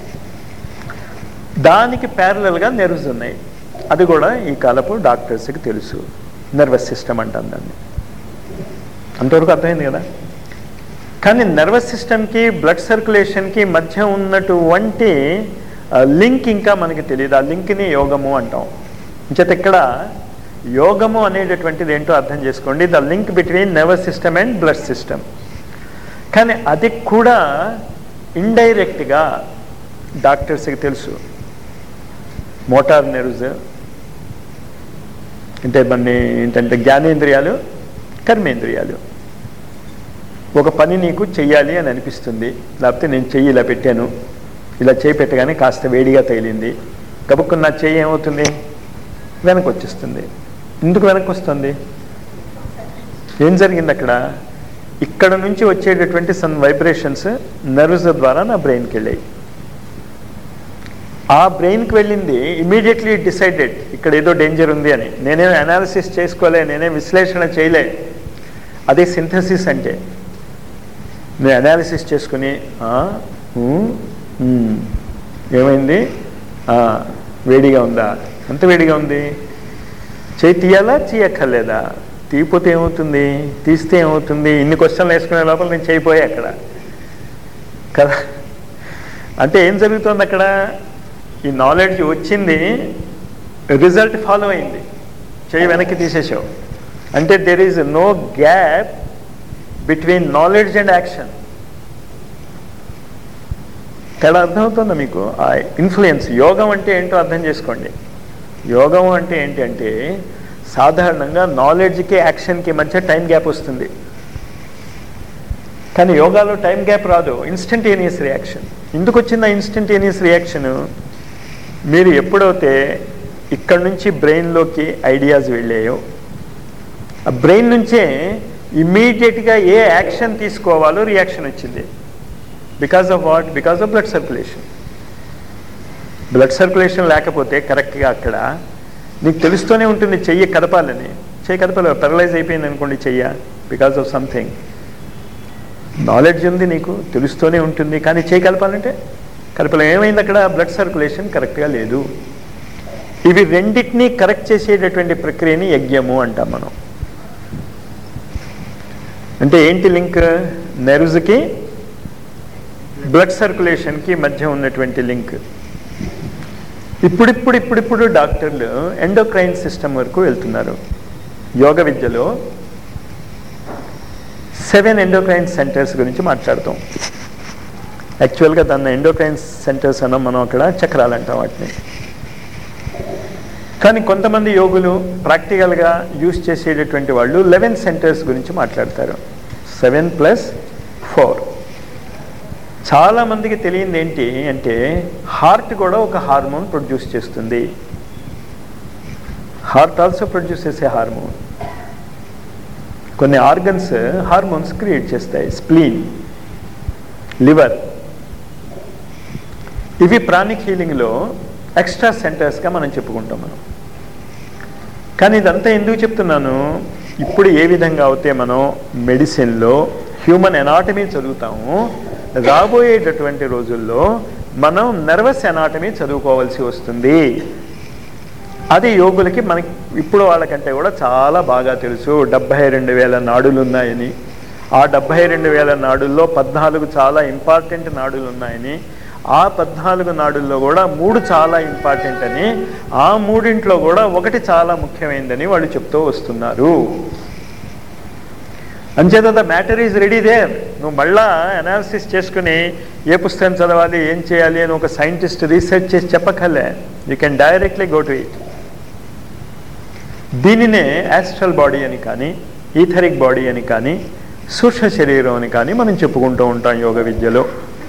దానికి ప్యారలల్గా నెర్వ్స్ ఉన్నాయి అది కూడా ఈ కాలపు డాక్టర్స్కి తెలుసు నర్వస్ సిస్టమ్ అంటాం దాన్ని అంతవరకు అర్థమైంది కదా కానీ నర్వస్ సిస్టమ్కి బ్లడ్ సర్క్యులేషన్కి మధ్య ఉన్నటువంటి లింక్ ఇంకా మనకి తెలియదు ఆ లింక్ని యోగము అంటాం ఇంచేత ఇక్కడ యోగము అనేటటువంటిది ఏంటో అర్థం చేసుకోండి the link between nervous system and blood system కానీ అది కూడా ఇండైరెక్ట్గా డాక్టర్స్కి తెలుసు మోటార్ నెర్వ్స్ అంటే మన ఏంటంటే జ్ఞానేంద్రియాలు కర్మేంద్రియాలు ఒక పని నీకు చెయ్యాలి అని అనిపిస్తుంది లేకపోతే నేను చెయ్యి ఇలా పెట్టాను ఇలా చేయి పెట్టగానే కాస్త వేడిగా తగిలింది గబుక్కున్న నా చెయ్యి ఏమవుతుంది వెనక్కి వచ్చేస్తుంది ఎందుకు వెనక్కి వస్తుంది ఏం జరిగింది అక్కడ ఇక్కడ నుంచి వచ్చేటటువంటి సన్ వైబ్రేషన్స్ నర్వ్స్ ద్వారా నా బ్రెయిన్కి వెళ్ళాయి ఆ బ్రెయిన్కి వెళ్ళింది ఇమీడియట్లీ డిసైడెడ్ ఇక్కడ ఏదో డేంజర్ ఉంది అని నేనేం అనాలిసిస్ చేసుకోలే నేనేం విశ్లేషణ చేయలే అదే సింథసిస్ అంటే నేను అనాలిసిస్ చేసుకుని "ఆ, ఊ, ఉమ్, ఏమైంది "ఆ, వేడిగా ఉందా ఎంత వేడిగా ఉంది చేయి తీయాలా చేయక్కర్లేదా తీయపోతే ఏమవుతుంది తీస్తే ఏమవుతుంది ఇన్ని క్వశ్చన్లు వేసుకునే లోపల నేను చేయిపోయా అక్కడ కదా అంటే ఏం జరుగుతుంది అక్కడ ఈ నాలెడ్జ్ వచ్చింది రిజల్ట్ ఫాలో అయింది చేయి వెనక్కి తీసేసావు అంటే there is no gap between knowledge and action తేడా అర్థమవుతుందా మీకు ఆ ఇన్ఫ్లుయెన్స్ యోగం అంటే ఏంటో అర్థం చేసుకోండి యోగం అంటే ఏంటంటే సాధారణంగా నాలెడ్జ్కి యాక్షన్కి మధ్య టైం గ్యాప్ వస్తుంది కానీ యోగాలో టైం గ్యాప్ రాదు ఇన్స్టంటేనియస్ రియాక్షన్ ఎందుకు వచ్చింది ఆ ఇన్స్టంటేనియస్ రియాక్షన్ మీరు ఎప్పుడైతే ఇక్కడ నుంచి బ్రెయిన్లోకి ఐడియాస్ వెళ్ళాయో ఆ బ్రెయిన్ నుంచే ఇమ్మీడియట్గా ఏ యాక్షన్ తీసుకోవాలో రియాక్షన్ వచ్చింది because of what because of blood circulation blood circulation లేకపోతే కరెక్ట్గా అక్కడ నీకు తెలుస్తూనే ఉంటుంది చెయ్యి కదపాలని చెయ్యి కదపాలి పెరలైజ్ అయిపోయింది అనుకోండి చెయ్య బికాస్ ఆఫ్ సంథింగ్ నాలెడ్జ్ ఉంది నీకు తెలుస్తూనే ఉంటుంది కానీ చేయి కలపాలంటే కలపలేం ఏమైంది అక్కడ బ్లడ్ సర్క్యులేషన్ కరెక్ట్గా లేదు ఇవి రెండింటినీ కరెక్ట్ చేసేటటువంటి ప్రక్రియని యజ్ఞము అంటాం మనం అంటే ఏంటి లింక్ నెర్వ్స్కి బ్లడ్ సర్క్యులేషన్కి మధ్య ఉన్నటువంటి లింక్ ఇప్పుడిప్పుడు ఇప్పుడిప్పుడు డాక్టర్లు ఎండోక్రైన్ సిస్టమ్ వరకు వెళ్తున్నారు యోగ విద్యలో సెవెన్ ఎండోక్రైన్ సెంటర్స్ గురించి మాట్లాడతాం యాక్చువల్గా దాన్ని ఎండోక్రైన్ సెంటర్స్ అన్నాం మనం అక్కడ చక్రాలు అంటాం వాటిని కానీ కొంతమంది యోగులు ప్రాక్టికల్గా యూజ్ చేసేటటువంటి వాళ్ళు లెవెన్ సెంటర్స్ గురించి మాట్లాడతారు సెవెన్ ప్లస్ ఫోర్ చాలా మందికి తెలియంది ఏంటి అంటే హార్ట్ కూడా ఒక హార్మోన్ ప్రొడ్యూస్ చేస్తుంది హార్ట్ ఆల్సో ప్రొడ్యూస్ చేసే హార్మోన్ కొన్ని ఆర్గన్స్ హార్మోన్స్ క్రియేట్ చేస్తాయి స్ప్లీన్ లివర్ ఇవి ప్రాణిక్ హీలింగ్లో ఎక్స్ట్రా సెంటర్స్గా మనం చెప్పుకుంటాం మనం కానీ ఇదంతా ఎందుకు చెప్తున్నాను ఇప్పుడు ఏ విధంగా అయితే మనం మెడిసిన్లో హ్యూమన్ ఎనాటమీ చదువుతాము రాబోయేటటువంటి రోజుల్లో మనం నర్వస్ ఎనాటమీ చదువుకోవాల్సి వస్తుంది అది యోగులకి మనకి ఇప్పుడు వాళ్ళకంటే కూడా చాలా బాగా తెలుసు డెబ్బై రెండు వేల నాడులు ఉన్నాయని ఆ డెబ్బై రెండు వేల నాడుల్లో పద్నాలుగు చాలా ఇంపార్టెంట్ నాడులు ఉన్నాయని ఆ పద్నాలుగు నాడుల్లో కూడా మూడు చాలా ఇంపార్టెంట్ అని ఆ మూడింట్లో కూడా ఒకటి చాలా ముఖ్యమైనదని వాళ్ళు చెప్తూ వస్తున్నారు అంచేత the matter is ready there నువ్వు మళ్ళా అనాలిసిస్ చేసుకుని ఏ పుస్తకం చదవాలి ఏం చేయాలి అని ఒక సైంటిస్ట్ రీసెర్చ్ చేసి చెప్పకలే you can directly go to it దీనినే యాస్ట్రల్ బాడీ అని కానీ ఈథరిక్ బాడీ అని కానీ సూక్ష్మ శరీరం అని కానీ మనం చెప్పుకుంటూ ఉంటాం యోగ విద్యలో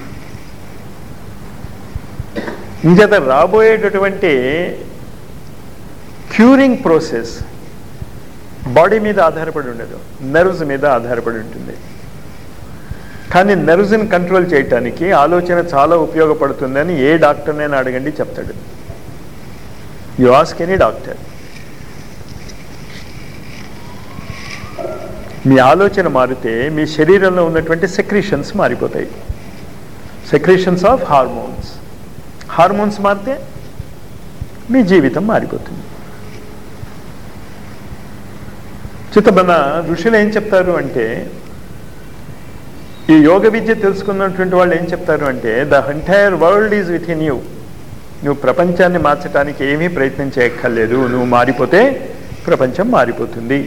ఇంచేత రాబోయేటటువంటి క్యూరింగ్ ప్రాసెస్ బాడీ మీద ఆధారపడి ఉండదు నర్వ్స్ మీద ఆధారపడి ఉంటుంది కానీ నర్వ్స్ని కంట్రోల్ చేయటానికి ఆలోచన చాలా ఉపయోగపడుతుందని ఏ డాక్టర్నైనా అడగండి చెప్తాడు యు ఆస్క్ ఎనీ డాక్టర్ మీ ఆలోచన మారితే మీ శరీరంలో ఉన్నటువంటి సెక్రీషన్స్ మారిపోతాయి సెక్రీషన్స్ ఆఫ్ హార్మోన్స్ హార్మోన్స్ మారితే మీ జీవితం మారిపోతుంది చిత్తబన ఋషులు ఏం చెప్తారు అంటే ఈ యోగ విద్య తెలుసుకున్నటువంటి వాళ్ళు ఏం చెప్తారు అంటే the entire world is within you నువ్వు ప్రపంచాన్ని మార్చడానికి ఏమీ ప్రయత్నం చేయక్కర్లేదు నువ్వు మారిపోతే ప్రపంచం మారిపోతుంది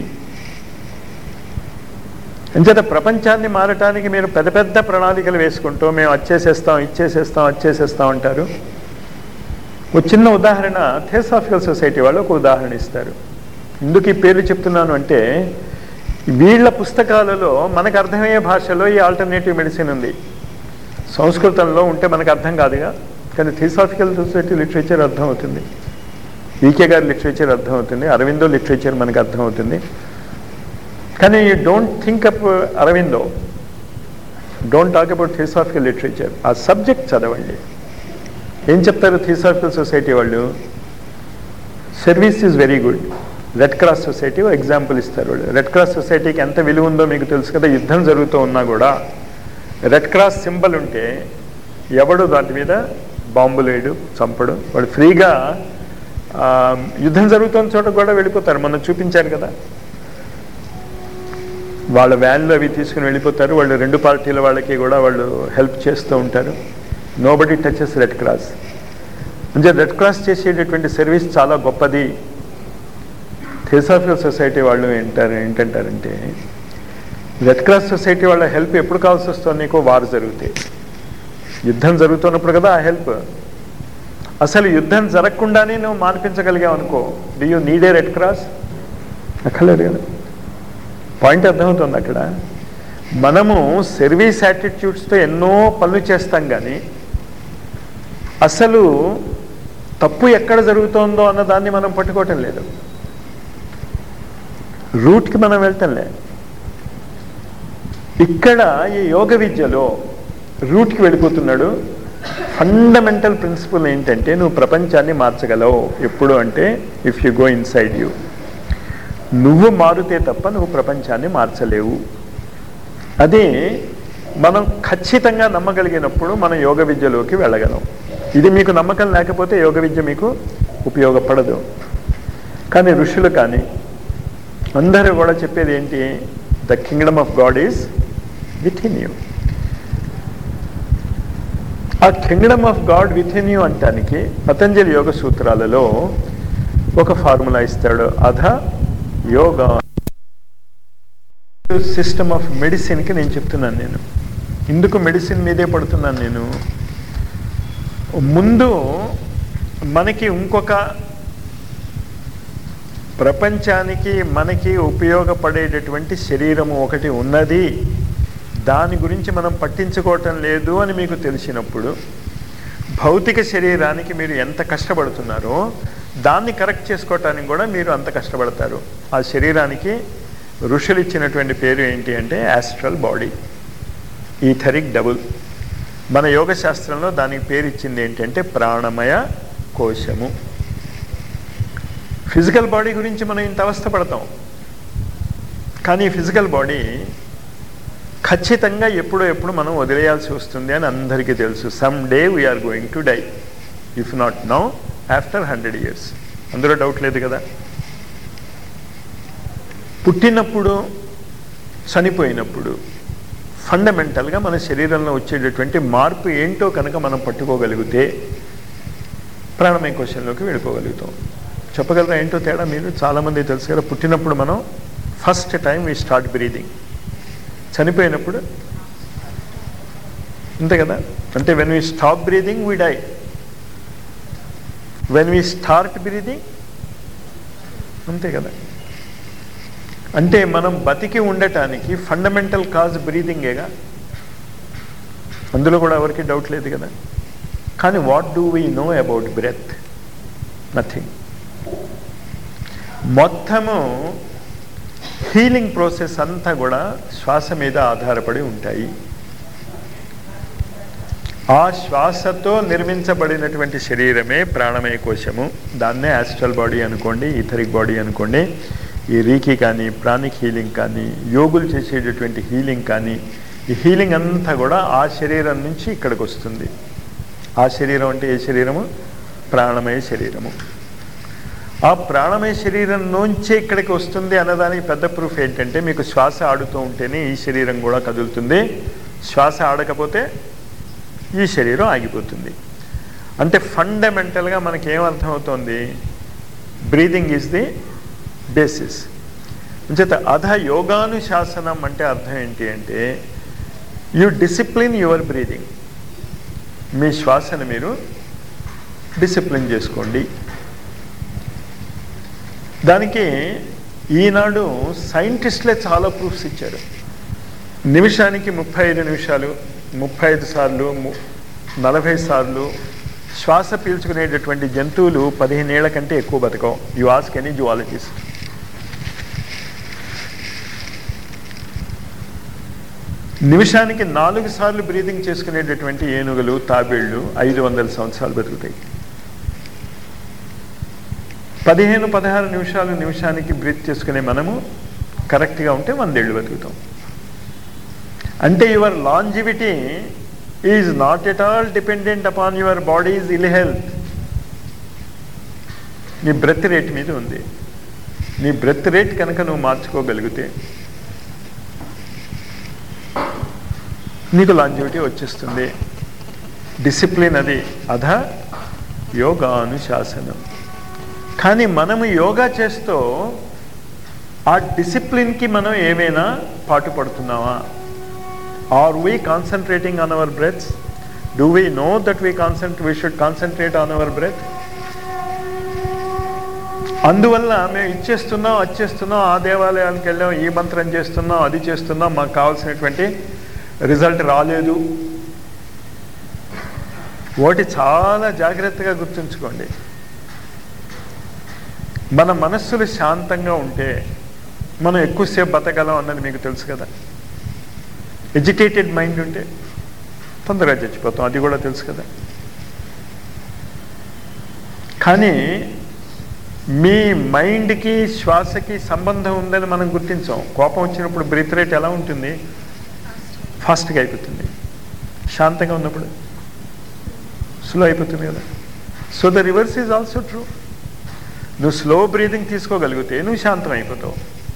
అంచేత ప్రపంచాన్ని మారటానికి మీరు పెద్ద పెద్ద ప్రణాళికలు వేసుకుంటూ మేము వచ్చేసేస్తాం ఇచ్చేసేస్తాం వచ్చేసేస్తాం అంటారు ఒక చిన్న ఉదాహరణ థియోసాఫికల్ సొసైటీ వాళ్ళు ఒక ఉదాహరణ ఇస్తారు ఎందుకు ఈ పేర్లు చెప్తున్నాను అంటే వీళ్ళ పుస్తకాలలో మనకు అర్థమయ్యే భాషలో ఈ ఆల్టర్నేటివ్ మెడిసిన్ ఉంది సంస్కృతంలో ఉంటే మనకు అర్థం కాదుగా కానీ థియోసాఫికల్ సొసైటీ లిటరేచర్ అర్థమవుతుంది ఈకే గారి లిటరేచర్ అర్థమవుతుంది అరవిందో లిటరేచర్ మనకు అర్థమవుతుంది కానీ you don't think up Aurobindo don't talk about theosophical literature ఆ సబ్జెక్ట్ చదవండి ఏం చెప్తారు థియోసాఫికల్ సొసైటీ వాళ్ళు service is very good Red Cross society example ఇస్తారు వాళ్ళు రెడ్ క్రాస్ సొసైటీకి ఎంత విలువ ఉందో మీకు తెలుసు కదా యుద్ధం జరుగుతూ ఉన్నా కూడా రెడ్ క్రాస్ సింబల్ ఉంటే ఎవడు దాని మీద బాంబులు వేయడు చంపడు వాడు ఫ్రీగా యుద్ధం జరుగుతున్న చోట కూడా వెళ్ళిపోతారు మనం చూపించారు కదా వాళ్ళ వ్యాన్లు అవి తీసుకుని వెళ్ళిపోతారు వాళ్ళు రెండు పార్టీల వాళ్ళకి కూడా వాళ్ళు హెల్ప్ చేస్తూ ఉంటారు nobody touches Red Cross అంటే రెడ్ క్రాస్ చేసేటటువంటి సర్వీస్ చాలా గొప్పది థియోసాఫికల్ సొసైటీ వాళ్ళు ఏంటారు ఏంటంటారంటే రెడ్ క్రాస్ సొసైటీ వాళ్ళ హెల్ప్ ఎప్పుడు కావాల్సి వస్తుంది నీకు వారు జరుగుతాయి యుద్ధం జరుగుతున్నప్పుడు కదా ఆ హెల్ప్ అసలు యుద్ధం జరగకుండానే నువ్వు మాన్పించగలిగావు అనుకో do you need Red Cross అక్కర్లేదు కదా పాయింట్ అర్థమవుతుంది అక్కడ మనము సర్వీస్ యాటిట్యూడ్స్తో ఎన్నో పనులు చేస్తాం కానీ అసలు తప్పు ఎక్కడ జరుగుతోందో అన్న దాన్ని మనం పట్టుకోవటం లేదు రూట్కి మనం వెళ్తాంలే ఇక్కడ ఈ యోగ విద్యలో రూట్కి వెళ్ళిపోతున్నాడు ఫండమెంటల్ ప్రిన్సిపల్ ఏంటంటే నువ్వు ప్రపంచాన్ని మార్చగలవు ఎప్పుడు అంటే if you go inside you నువ్వు మారుతే తప్ప నువ్వు ప్రపంచాన్ని మార్చలేవు అదే మనం ఖచ్చితంగా నమ్మగలిగినప్పుడు మనం యోగ విద్యలోకి వెళ్ళగలం ఇది మీకు నమ్మకం లేకపోతే యోగ విద్య మీకు ఉపయోగపడదు కానీ ఋషులు కానీ అందరూ కూడా చెప్పేది ఏంటి the kingdom of God is within you ఆ kingdom of God within you అంటానికి పతంజలి యోగ సూత్రాలలో ఒక ఫార్ములా ఇస్తాడు అధ యోగా సిస్టమ్ ఆఫ్ మెడిసిన్కి నేను చెప్తున్నాను నేను ఇందుకు మెడిసిన్ మీదే పడుతున్నాను నేను ముందు మనకి ఇంకొక ప్రపంచానికి మనకి ఉపయోగపడేటటువంటి శరీరము ఒకటి ఉన్నది దాని గురించి మనం పట్టించుకోవటం లేదు అని మీకు తెలిసినప్పుడు భౌతిక శరీరానికి మీరు ఎంత కష్టపడుతున్నారో దాన్ని కరెక్ట్ చేసుకోవటానికి కూడా మీరు అంత కష్టపడతారు ఆ శరీరానికి ఋషులు ఇచ్చినటువంటి పేరు ఏంటి అంటే యాస్ట్రల్ బాడీ ఈథరిక్ డబుల్ మన యోగ శాస్త్రంలో దానికి పేరు ఇచ్చింది ఏంటంటే ప్రాణమయ కోశము ఫిజికల్ బాడీ గురించి మనం ఇంత అవస్థపడతాం కానీ ఫిజికల్ బాడీ ఖచ్చితంగా ఎప్పుడో ఎప్పుడు మనం వదిలేయాల్సి వస్తుంది అని అందరికీ తెలుసు some day we're going to die if not now after hundred years అందులో డౌట్ లేదు కదా పుట్టినప్పుడు చనిపోయినప్పుడు ఫండమెంటల్గా మన శరీరంలో వచ్చేటటువంటి మార్పు ఏంటో కనుక మనం పట్టుకోగలిగితే ప్రాణమయ క్వశ్చన్లోకి వెళ్ళిపోగలుగుతాం చెప్పగలరా ఏంటో తేడా మీరు చాలామంది తెలుసు కదా పుట్టినప్పుడు మనం first time we start breathing చనిపోయినప్పుడు అంతే కదా అంటే when we stop breathing we die when we start breathing అంతే కదా అంటే మనం బతికి ఉండటానికి ఫండమెంటల్ కాజ్ బ్రీదింగేగా అందులో కూడా ఎవరికి డౌట్ లేదు కదా కానీ what do we know about breath nothing మొత్తము హీలింగ్ ప్రాసెస్ అంతా కూడా శ్వాస మీద ఆధారపడి ఉంటాయి ఆ శ్వాసతో నిర్మించబడినటువంటి శరీరమే ప్రాణమయ కోశము దాన్నే యాస్ట్రల్ బాడీ అనుకోండి ఈథరిక్ బాడీ అనుకోండి ఈ రీకి కానీ ప్రాణిక్ హీలింగ్ కానీ యోగులు చేసేటటువంటి హీలింగ్ కానీ ఈ హీలింగ్ అంతా కూడా ఆ శరీరం నుంచి ఇక్కడికి వస్తుంది ఆ శరీరం అంటే ఏ శరీరము ప్రాణమయ శరీరము ఆ ప్రాణమయ శరీరం నుంచే ఇక్కడికి వస్తుంది అన్నదానికి పెద్ద ప్రూఫ్ ఏంటంటే మీకు శ్వాస ఆడుతూ ఉంటేనే ఈ శరీరం కూడా కదులుతుంది శ్వాస ఆడకపోతే ఈ శరీరం ఆగిపోతుంది అంటే ఫండమెంటల్గా మనకి ఏమర్థమవుతోంది బ్రీదింగ్ ఈజ్ ది బేసిస్ అంచేత అధ యోగానుశాసనం అంటే అర్థం ఏంటి అంటే యు డిసిప్లిన్ యువర్ బ్రీదింగ్ మీ శ్వాసను మీరు డిసిప్లిన్ చేసుకోండి దానికి ఈనాడు సైంటిస్టులే చాలా ప్రూఫ్స్ ఇచ్చారు నిమిషానికి ముప్పై ఐదు నిమిషాలు ముప్పై ఐదు సార్లు ము- నలభై సార్లు శ్వాస పీల్చుకునేటటువంటి జంతువులు పదిహేనేళ్ల కంటే ఎక్కువ బతకం యు ఆస్క్ ఎనీ జువాలజిస్ట్ నిమిషానికి నాలుగు సార్లు బ్రీదింగ్ చేసుకునేటటువంటి ఏనుగులు తాబేళ్లు ఐదు వందల సంవత్సరాలు బతుకుతాయి పదిహేను పదహారు నిమిషాలు నిమిషానికి బ్రీత్ చేసుకునే మనము కరెక్ట్గా ఉంటే వందేళ్ళు బతుకుతాం అంటే your longevity is not at all dependent upon your body's ill health నీ బ్రెత్ రేట్ మీద ఉంది నీ బ్రెత్ రేట్ కనుక నువ్వు మార్చుకోగలిగితే నీకు లాంజివిటీ వచ్చేస్తుంది డిసిప్లిన్ అది అధ యోగానుశాసనం కానీ మనము యోగా చేస్తూ ఆ డిసిప్లిన్కి మనం ఏమైనా పాటుపడుతున్నావా are we concentrating on our breaths do we know that we concentrate we should concentrate on our breath అందువల్ల మేము ఇచ్చేస్తున్నాం వచ్చేస్తున్నాం ఆ దేవాలయానికి వెళ్ళాం ఈ మంత్రం చేస్తున్నాం అది చేస్తున్నాం మాకు కావాల్సినటువంటి రిజల్ట్ రాలేదు ఒకటి చాలా జాగ్రత్తగా గుర్తుంచుకోండి మన మనస్సులు శాంతంగా ఉంటే మనం ఎక్కువసేపు బతకగలం అన్నది మీకు తెలుసు కదా ఎడ్యుకేటెడ్ మైండ్ ఉంటే తొందరగా చచ్చిపోతాం అది కూడా తెలుసు కదా కానీ మీ మైండ్కి శ్వాసకి సంబంధం ఉందని మనం గుర్తించాం కోపం వచ్చినప్పుడు బ్రీత్ రేట్ ఎలా ఉంటుంది ఫాస్ట్గా అయిపోతుంది శాంతంగా ఉన్నప్పుడు స్లో అయిపోతుంది కదా so the reverse is also true నువ్వు స్లో బ్రీదింగ్ తీసుకోగలిగితే నువ్వు శాంతం అయిపోతావు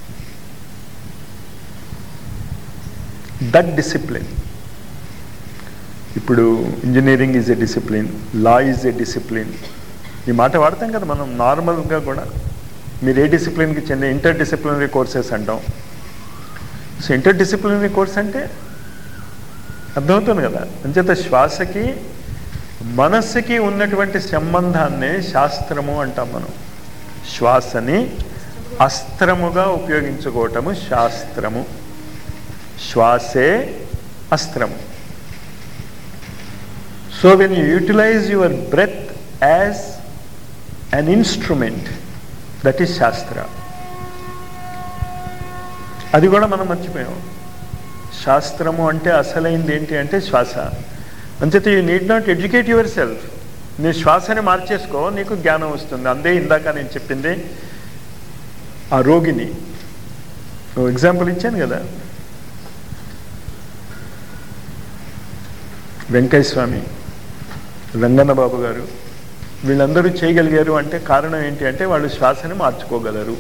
దట్ డిసిప్లిన్ ఇప్పుడు engineering is a discipline law is a discipline ఈ మాట వాడతాం కదా మనం నార్మల్గా కూడా మీరు ఏ డిసిప్లిన్కి చెందిన ఇంటర్ డిసిప్లినరీ కోర్సెస్ అంటాం సో ఇంటర్ డిసిప్లినరీ కోర్స్ అంటే అర్థమవుతుంది కదా అంచేత శ్వాసకి మనస్సుకి ఉన్నటువంటి సంబంధాన్నే శాస్త్రము అంటాం మనం శ్వాసని అస్త్రముగా ఉపయోగించుకోవటము శాస్త్రము శ్వాసే అస్త్రము so when you utilise your breath as an instrument that is shastra అది కూడా మనం మర్చిపోయాం శాస్త్రము అంటే అసలైంది ఏంటి అంటే శ్వాస అంచేత you need not educate yourself నీ శ్వాసని మార్చేసుకో నీకు జ్ఞానం వస్తుంది అందే ఇందాక నేను చెప్పింది ఆ రోగిని ఎగ్జాంపుల్ ఇచ్చాను కదా వెంకయ్య స్వామి రంగన్న బాబు గారు వీళ్ళందరూ చేయగలిగారు అంటే కారణం ఏంటి అంటే వాళ్ళు శ్వాసని మార్చుకోగలరు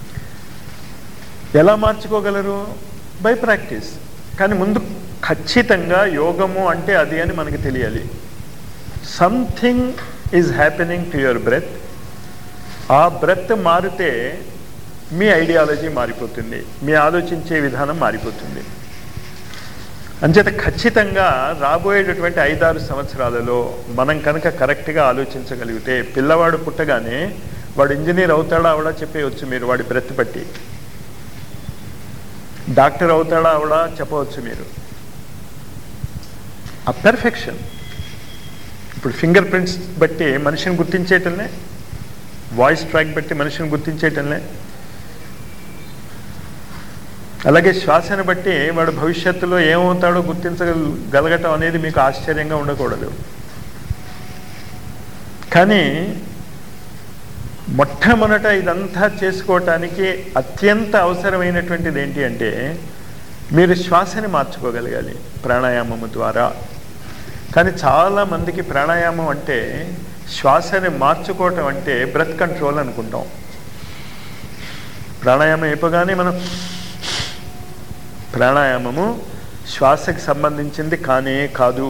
ఎలా మార్చుకోగలరు బై ప్రాక్టీస్ కానీ ముందు ఖచ్చితంగా యోగము అంటే అది అని మనకి తెలియాలి something is happening to your breath ఆ బ్రెత్ మారితే మీ ఐడియాలజీ మారిపోతుంది మీ ఆలోచించే విధానం మారిపోతుంది అంచేత ఖచ్చితంగా రాబోయేటటువంటి ఐదారు సంవత్సరాలలో మనం కనుక కరెక్ట్గా ఆలోచించగలిగితే పిల్లవాడు పుట్టగానే వాడు ఇంజనీర్ అవుతాడా అవడా చెప్పేయచ్చు మీరు వాడి బ్రెత్ బట్టి డాక్టర్ అవుతాడా అవడా చెప్పవచ్చు మీరు ఆ పెర్ఫెక్షన్ ఇప్పుడు ఫింగర్ ప్రింట్స్ బట్టి మనిషిని గుర్తించేయటంలే వాయిస్ ట్రాక్ బట్టి మనిషిని గుర్తించేయటంలే అలాగే శ్వాసను బట్టి వాడు భవిష్యత్తులో ఏమవుతాడో గుర్తించగలగటం అనేది మీకు ఆశ్చర్యంగా ఉండకూడదు కానీ మొట్టమొదట ఇదంతా చేసుకోవటానికి అత్యంత అవసరమైనటువంటిది ఏంటి అంటే మీరు శ్వాసని మార్చుకోగలగాలి ప్రాణాయామము ద్వారా కానీ చాలా మందికి ప్రాణాయామం అంటే శ్వాసని మార్చుకోవటం అంటే బ్రెత్ కంట్రోల్ అనుకుంటాం ప్రాణాయామం అయిపోగానే మనం ప్రాణాయామము శ్వాసకి సంబంధించింది కానే కాదు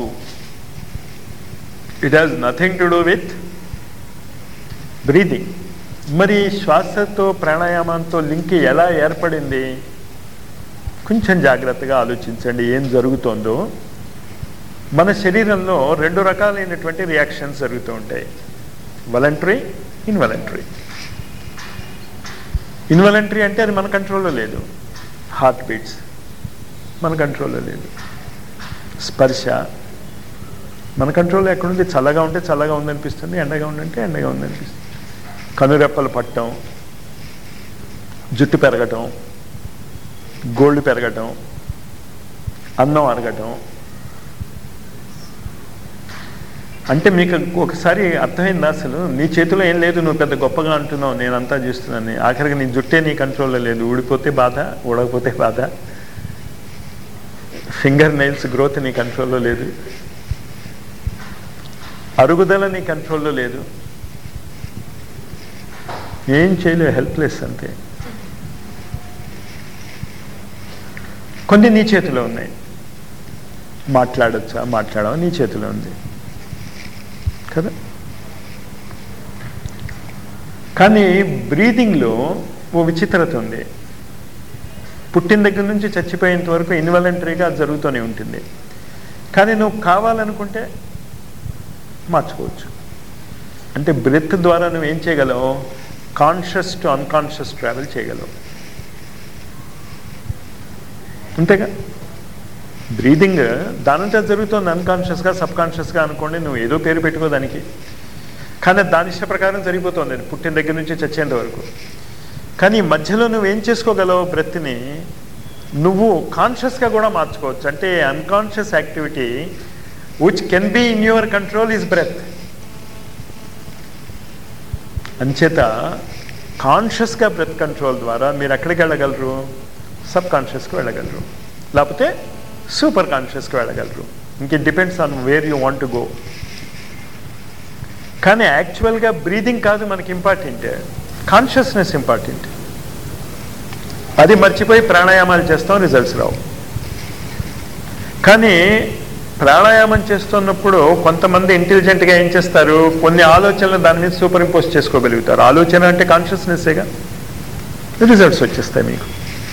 it has nothing to do with breathing మరి శ్వాసతో ప్రాణాయామంతో లింక్ ఎలా ఏర్పడింది కొంచెం జాగ్రత్తగా ఆలోచించండి ఏం జరుగుతోందో మన శరీరంలో రెండు రకాలైనటువంటి రియాక్షన్స్ జరుగుతూ ఉంటాయి వలంటరీ ఇన్వలంటరీ ఇన్వలంటరీ అంటే అది మన కంట్రోల్లో లేదు హార్ట్ బీట్స్ మన కంట్రోల్లో లేదు స్పర్శ మన కంట్రోల్లో ఎక్కడుంది చల్లగా ఉంటే చల్లగా ఉందనిపిస్తుంది ఎండగా ఉందంటే ఎండగా ఉందనిపిస్తుంది కనురెప్పలు పట్టడం జుట్టు పెరగటం గోల్డ్ పెరగటం అన్నం అరగటం అంటే మీకు ఒకసారి అర్థమైంది అసలు నీ చేతిలో ఏం లేదు నువ్వు పెద్ద గొప్పగా అంటున్నావు నేనంతా చేస్తున్నాను ఆఖరికి నీ జుట్టే నీ కంట్రోల్లో లేదు ఊడిపోతే బాధ ఊడకపోతే బాధ ఫింగర్ నెయిల్స్ గ్రోత్ నీ కంట్రోల్లో లేదు అరుగుదల నీ కంట్రోల్లో లేదు ఏం చేయలేవు హెల్ప్లెస్ అంతే కొన్ని నీ చేతిలో ఉన్నాయి మాట్లాడచ్చా మాట్లాడవా నీ చేతిలో ఉంది కదా కానీ బ్రీదింగ్లో ఓ విచిత్రత ఉంది పుట్టిన దగ్గర నుంచి చచ్చిపోయేంత వరకు ఇన్వాలంటరీగా అది జరుగుతూనే ఉంటుంది కానీ నువ్వు కావాలనుకుంటే మార్చుకోవచ్చు అంటే బ్రెత్ ద్వారా నువ్వు ఏం చేయగలవు కాన్షియస్ టు అన్కాన్షియస్ ట్రావెల్ చేయగలవు అంతేగా బ్రీదింగ్ దానంతా జరుగుతుంది అన్కాన్షియస్గా సబ్కాన్షియస్గా అనుకోండి నువ్వు ఏదో పేరు పెట్టుకో దానికి కానీ దాని ఇష్ట ప్రకారం జరిగిపోతుంది అది పుట్టిన దగ్గర నుంచి చచ్చేంత వరకు కానీ ఈ మధ్యలో నువ్వేం చేసుకోగలవు బ్రెత్ని నువ్వు కాన్షియస్గా కూడా మార్చుకోవచ్చు అంటే unconscious activity which can be in your control is breath అంచేత కాన్షియస్గా బ్రెత్ కంట్రోల్ ద్వారా మీరు ఎక్కడికి వెళ్ళగలరు సబ్ కాన్షియస్కి వెళ్ళగలరు లేకపోతే సూపర్ కాన్షియస్కి వెళ్ళగలరు ఇంక depends on where you want to go కానీ యాక్చువల్గా బ్రీదింగ్ కాదు మనకి ఇంపార్టెంట్ కాన్షియస్నెస్ ఇంపార్టెంట్ అది మర్చిపోయి ప్రాణాయామాలు చేస్తాం రిజల్ట్స్ రావు కానీ ప్రాణాయామం చేస్తున్నప్పుడు కొంతమంది ఇంటెలిజెంట్గా ఏం చేస్తారు కొన్ని ఆలోచనలు దాని మీద సూపర్ ఇంపోజ్ చేసుకోగలుగుతారు ఆలోచన అంటే కాన్షియస్నెస్సేగా రిజల్ట్స్ వచ్చేస్తాయి మీకు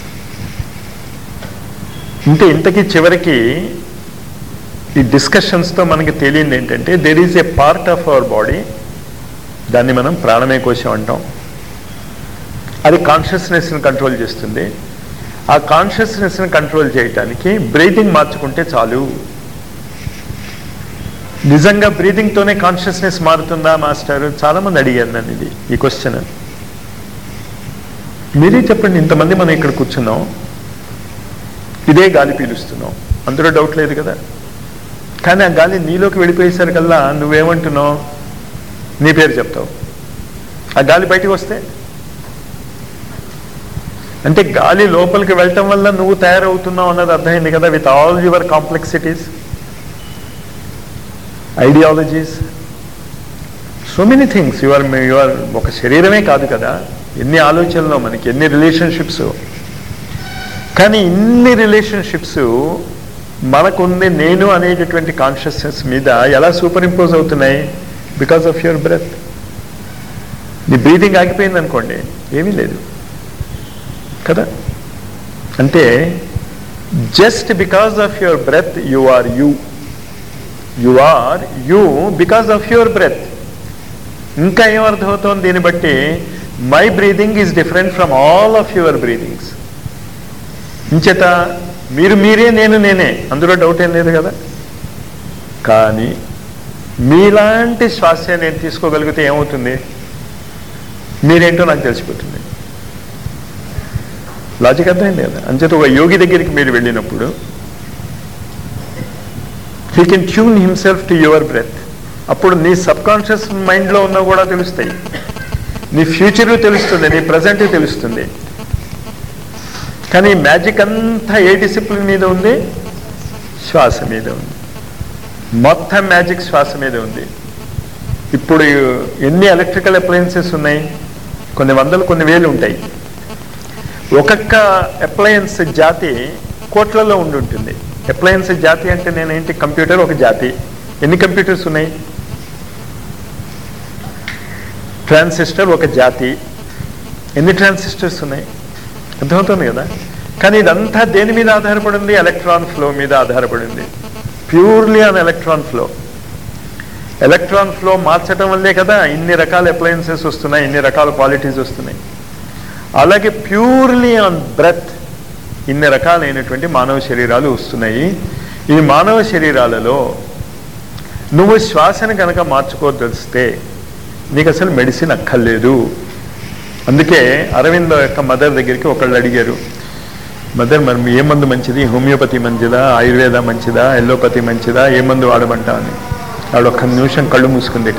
అంటే ఇంతకీ చివరికి ఈ డిస్కషన్స్తో మనకి తెలియంది ఏంటంటే there is a part of our body దాన్ని మనం ప్రాణమే కోశం అంటాం అది కాన్షియస్నెస్ని కంట్రోల్ చేస్తుంది ఆ కాన్షియస్నెస్ని కంట్రోల్ చేయటానికి బ్రీతింగ్ మార్చుకుంటే చాలు నిజంగా బ్రీతింగ్తోనే కాన్షియస్నెస్ మారుతుందా మాస్టర్ చాలామంది అడిగారు నన్ను ఇది ఈ క్వశ్చన్ మీరే చెప్పండి ఇంతమంది మనం ఇక్కడ కూర్చున్నాం ఇదే గాలి పీలుస్తున్నాం అందులో డౌట్ లేదు కదా కానీ ఆ గాలి నీలోకి వెళ్ళిపోయేసరికల్లా నువ్వేమంటున్నావు నీ పేరు చెప్తావు ఆ గాలి బయటికి వస్తే అంటే గాలి లోపలికి వెళ్ళటం వల్ల నువ్వు తయారవుతున్నావు అన్నది అర్థమైంది కదా with all your complexities ideologies so many things your your ఒక శరీరమే కాదు కదా ఎన్ని ఆలోచనలు మనకి ఎన్ని రిలేషన్షిప్స్ కానీ ఇన్ని రిలేషన్షిప్స్ మనకుంది నేను అనేటటువంటి కాన్షియస్నెస్ మీద ఎలా సూపర్ ఇంపోజ్ అవుతున్నాయి బికాస్ ఆఫ్ యువర్ బ్రెత్ నీ బ్రీతింగ్ ఆగిపోయింది అనుకోండి ఏమీ లేదు కదా అంటే just because of your breath you are you you are you because of your breath ఇంకా ఏమర్థమవుతోంది దీన్ని బట్టి my breathing is different from all of your breathings ఇంచేత మీరు మీరే నేను నేనే అందులో డౌట్ ఏం లేదు కదా కానీ మీలాంటి శ్వాస నేను తీసుకోగలిగితే ఏమవుతుంది మీరేంటో నాకు తెలిసిపోతుంది లాజిక్ అర్థమైంది కదా అంచేత ఒక యోగి దగ్గరికి మీరు వెళ్ళినప్పుడు he can tune himself to your breath అప్పుడు నీ సబ్ కాన్షియస్ మైండ్లో ఉన్నా కూడా తెలుస్తాయి నీ ఫ్యూచర్ తెలుస్తుంది నీ ప్రజెంట్ తెలుస్తుంది కానీ మ్యాజిక్ అంతా ఏ డిసిప్లిన్ మీద ఉంది శ్వాస మీద ఉంది మొత్తం మ్యాజిక్ శ్వాస మీద ఉంది ఇప్పుడు ఎన్ని ఎలక్ట్రికల్ అప్లయన్సెస్ ఉన్నాయి కొన్ని వందలు కొన్ని వేలు ఉంటాయి ఒక్కొక్క అప్లయన్స్ జాతి కోట్లలో ఉండి ఉంటుంది అప్లయన్స్ జాతి అంటే నేనేంటి కంప్యూటర్ ఒక జాతి ఎన్ని కంప్యూటర్స్ ఉన్నాయి ట్రాన్సిస్టర్ ఒక జాతి ఎన్ని ట్రాన్సిస్టర్స్ ఉన్నాయి అర్థమవుతుంది కదా కానీ ఇదంతా దేని మీద ఆధారపడింది ఎలక్ట్రాన్ ఫ్లో మీద ఆధారపడింది purely on electron flow electron flow మార్చడం వల్లే కదా ఇన్ని రకాల అప్లయన్సెస్ వస్తున్నాయి ఇన్ని రకాల క్వాలిటీస్ వస్తున్నాయి అలాగే ప్యూర్లీ ఆన్ బ్రెత్ ఇన్ని రకాలైనటువంటి మానవ శరీరాలు వస్తున్నాయి ఈ మానవ శరీరాలలో నువ్వు శ్వాసను కనుక మార్చుకోదలిస్తే నీకు అసలు మెడిసిన్ అక్కర్లేదు అందుకే అరవిందో యొక్క మదర్ దగ్గరికి ఒకళ్ళు అడిగారు మదర్ మరి ఏ మందు మంచిది హోమియోపతి మంచిదా ఆయుర్వేద మంచిదా ఎల్లోపతి మంచిదా ఏ మందు వాడమంటా అని ఆవిడ ఒక్క నిమిషం కళ్ళు మూసుకుందిట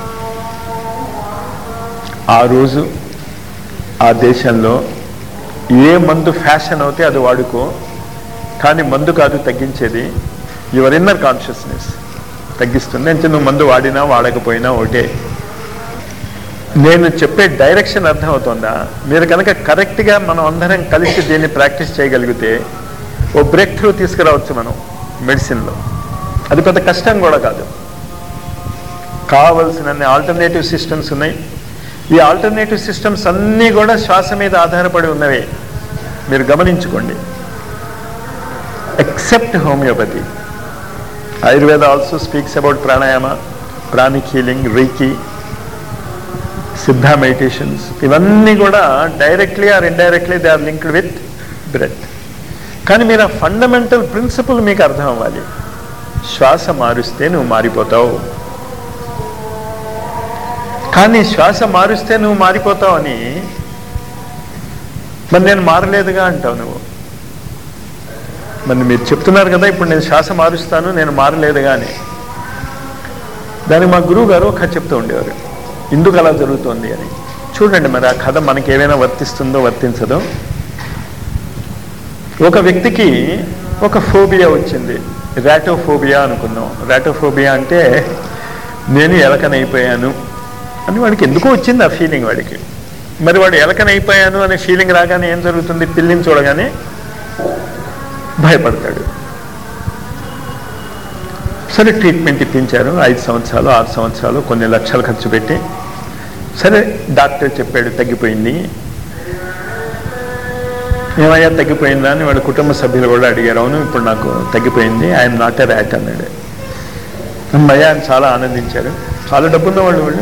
ఆ రోజు ఆ దేశంలో ఏ మందు ఫ్యాషన్ అవుతే అది వాడుకో కానీ మందు కాదు తగ్గించేది యువర్ ఇన్నర్ కాన్షియస్నెస్ తగ్గిస్తుంది అంటే నువ్వు మందు వాడినా వాడకపోయినా ఒకటే నేను చెప్పే డైరెక్షన్ అర్థమవుతుందా మీరు కనుక కరెక్ట్గా మనం అందరం కలిసి దీన్ని ప్రాక్టీస్ చేయగలిగితే ఓ బ్రేక్ త్రూ తీసుకురావచ్చు మనం మెడిసిన్లో అది పెద్ద కష్టం కూడా కాదు కావలసినన్ని ఆల్టర్నేటివ్ సిస్టమ్స్ ఉన్నాయి ఈ ఆల్టర్నేటివ్ సిస్టమ్స్ అన్నీ కూడా శ్వాస మీద ఆధారపడి ఉన్నవే మీరు గమనించుకోండి except homoeopathy Ayurveda also speaks about pranayama pranic healing reiki Siddha meditations ఇవన్నీ కూడా directly or indirectly they are linked with breath కానీ మీరు ఆ ఫండమెంటల్ ప్రిన్సిపల్ మీకు అర్థం అవ్వాలి శ్వాస మారుస్తే నువ్వు మారిపోతావు కానీ శ్వాస మారుస్తే నువ్వు మారిపోతావు అని మరి నేను మారలేదుగా అంటావు నువ్వు మరి మీరు చెప్తున్నారు కదా ఇప్పుడు నేను శ్వాస మారుస్తాను నేను మారలేదుగా అని దానికి మా గురువు గారు ఒక కథ చెప్తూ ఉండేవారు ఎందుకు అలా జరుగుతోంది అని చూడండి మరి ఆ కథ మనకి ఏమైనా వర్తిస్తుందో వర్తించదో ఒక వ్యక్తికి ఒక ఫోబియా వచ్చింది ర్యాటోఫోబియా అనుకుందాం ర్యాటోఫోబియా అంటే నేను ఎలకనైపోయాను అని వాడికి ఎందుకో వచ్చింది ఆ ఫీలింగ్ వాడికి మరి వాడు ఎలకనైపోయాను అనే ఫీలింగ్ రాగానే ఏం జరుగుతుంది పిల్లిని చూడగానే భయపడతాడు సరే ట్రీట్మెంట్ ఇప్పించారు ఐదు సంవత్సరాలు ఆరు సంవత్సరాలు కొన్ని లక్షలు ఖర్చు పెట్టి సరే డాక్టర్ చెప్పాడు తగ్గిపోయింది ఏమయ్యా తగ్గిపోయిందా అని వాళ్ళ కుటుంబ సభ్యులు కూడా అడిగారు అవును ఇప్పుడు నాకు తగ్గిపోయింది ఆయన నాట్ ఎ ర్యాట్ అన్నాడు అమ్మయ్య ఆయన చాలా ఆనందించారు చాలా డబ్బున్న వాళ్ళు వాళ్ళు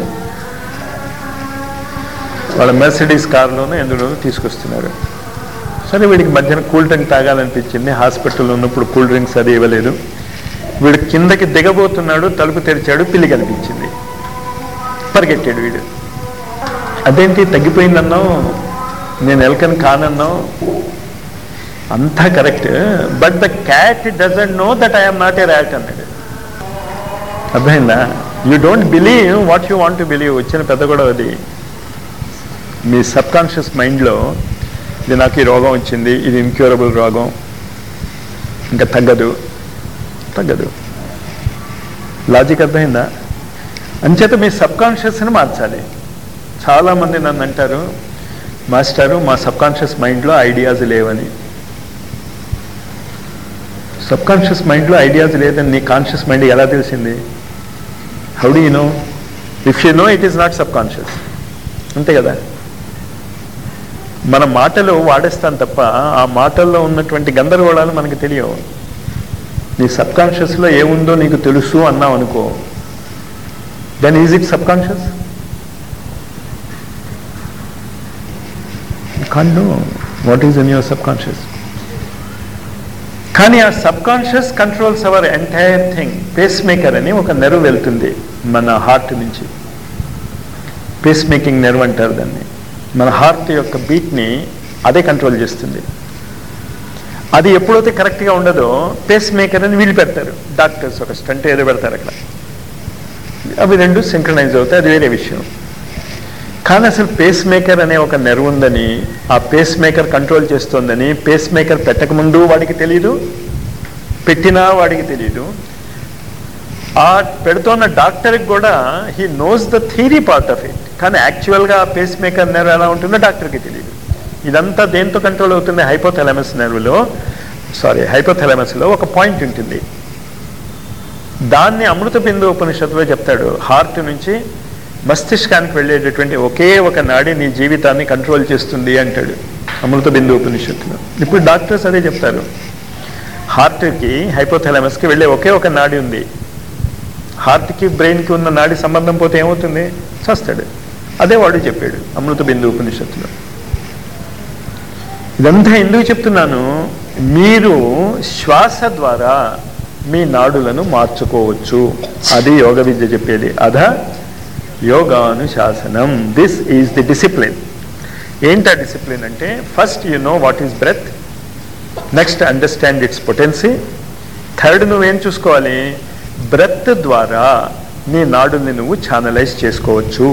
వాళ్ళ మెర్సిడీస్ కారులోనూ ఎందులోనూ తీసుకొస్తున్నారు సరే వీడికి మధ్యన కూల్ డ్రింక్ తాగాలనిపించింది హాస్పిటల్లో ఉన్నప్పుడు కూల్ డ్రింక్స్ అది ఇవ్వలేదు వీడు కిందకి దిగబోతున్నాడు తలుపు తెరిచాడు పిల్లి కనిపించింది పరిగెట్టాడు వీడు అదేంటి తగ్గిపోయిందన్నావు నేను ఎలకని కానన్నావు అంతా correct but the cat doesn't know that I'm not a rat అన్నాడు అర్థమైందా you don't believe what you want to believe వచ్చిన పెద్ద కూడా అది మీ సబ్ కాన్షియస్ మైండ్లో ఇది నాకు ఈ రోగం వచ్చింది ఇది ఇన్క్యూరబుల్ రోగం ఇంకా తగ్గదు తగ్గదు లాజిక్ అర్థమైందా అంచేత మీ సబ్ కాన్షియస్ని మార్చాలి చాలామంది నన్ను అంటారు మాస్టారు మా సబ్ కాన్షియస్ మైండ్లో ఐడియాస్ లేవని సబ్ కాన్షియస్ మైండ్లో ఐడియాస్ లేదని నీ కాన్షియస్ మైండ్ ఎలా తెలిసింది how do you know if you know it is not subconscious అంతే కదా మన మాటలు వాడేస్తాం తప్ప ఆ మాటల్లో ఉన్నటువంటి గందరగోళాలు మనకు తెలియవు నీ సబ్ కాన్షియస్లో ఏముందో నీకు తెలుసు అన్నావు అనుకో then is it subconscious can know what is in your subconscious కానీ ఆ subconscious controls our entire thing pacemaker అని ఒక నెర్వ్ వెళ్తుంది మన హార్ట్ నుంచి పేస్ మేకింగ్ నెర్వ్ అంటారు దాన్ని మన హార్ట్ యొక్క బీట్ని అదే కంట్రోల్ చేస్తుంది అది ఎప్పుడైతే కరెక్ట్గా ఉండదో పేస్ మేకర్ అని వీళ్ళు పెడతారు డాక్టర్స్ ఒక స్టంట్ ఏదో పెడతారు అక్కడ అవి రెండు సింక్రనైజ్ అవుతాయి అది వేరే విషయం కానీ అసలు పేస్ మేకర్ అనే ఒక నెర్వ్ ఉందని ఆ పేస్ మేకర్ కంట్రోల్ చేస్తోందని పేస్ మేకర్ పెట్టకముందు వాడికి తెలియదు పెట్టినా వాడికి తెలియదు ఆ పెడుతున్న డాక్టర్కి కూడా he knows the theory part of it కానీ యాక్చువల్గా ఆ పేస్ మేకర్ నెర్వ్ ఎలా ఉంటుందో డాక్టర్కి తెలియదు ఇదంతా దేంతో కంట్రోల్ అవుతుంది హైపోథెలమస్ నెర్వ్లో సారీ హైపోథెలమస్లో ఒక పాయింట్ ఉంటుంది దాన్ని అమృత బిందు ఉపనిషత్తులో చెప్తాడు హార్ట్ నుంచి మస్తిష్కానికి వెళ్ళేటటువంటి ఒకే ఒక నాడి నీ జీవితాన్ని కంట్రోల్ చేస్తుంది అంటాడు అమృత బిందు ఉపనిషత్తులో ఇప్పుడు డాక్టర్స్ అదే చెప్తారు హార్ట్కి హైపోథెలమస్కి వెళ్ళే ఒకే ఒక నాడి ఉంది హార్ట్కి బ్రెయిన్కి ఉన్న నాడి సంబంధం పోతే ఏమవుతుంది చస్తాడు అదే వాడు చెప్పాడు అమృత బిందు ఉపనిషత్తులో ఇదంతా ఎందుకు చెప్తున్నాను మీరు శ్వాస ద్వారా మీ నాడులను మార్చుకోవచ్చు అది యోగ విద్య చెప్పేది అధ యోగానుశాసనం దిస్ ఈజ్ ది డిసిప్లిన్ ఏంటా డిసిప్లిన్ అంటే first you know what is breath next understand its potency third నువ్వేం చూసుకోవాలి బ్రెత్ ద్వారా నీ నాడుని నువ్వు ఛానలైజ్ చేసుకోవచ్చు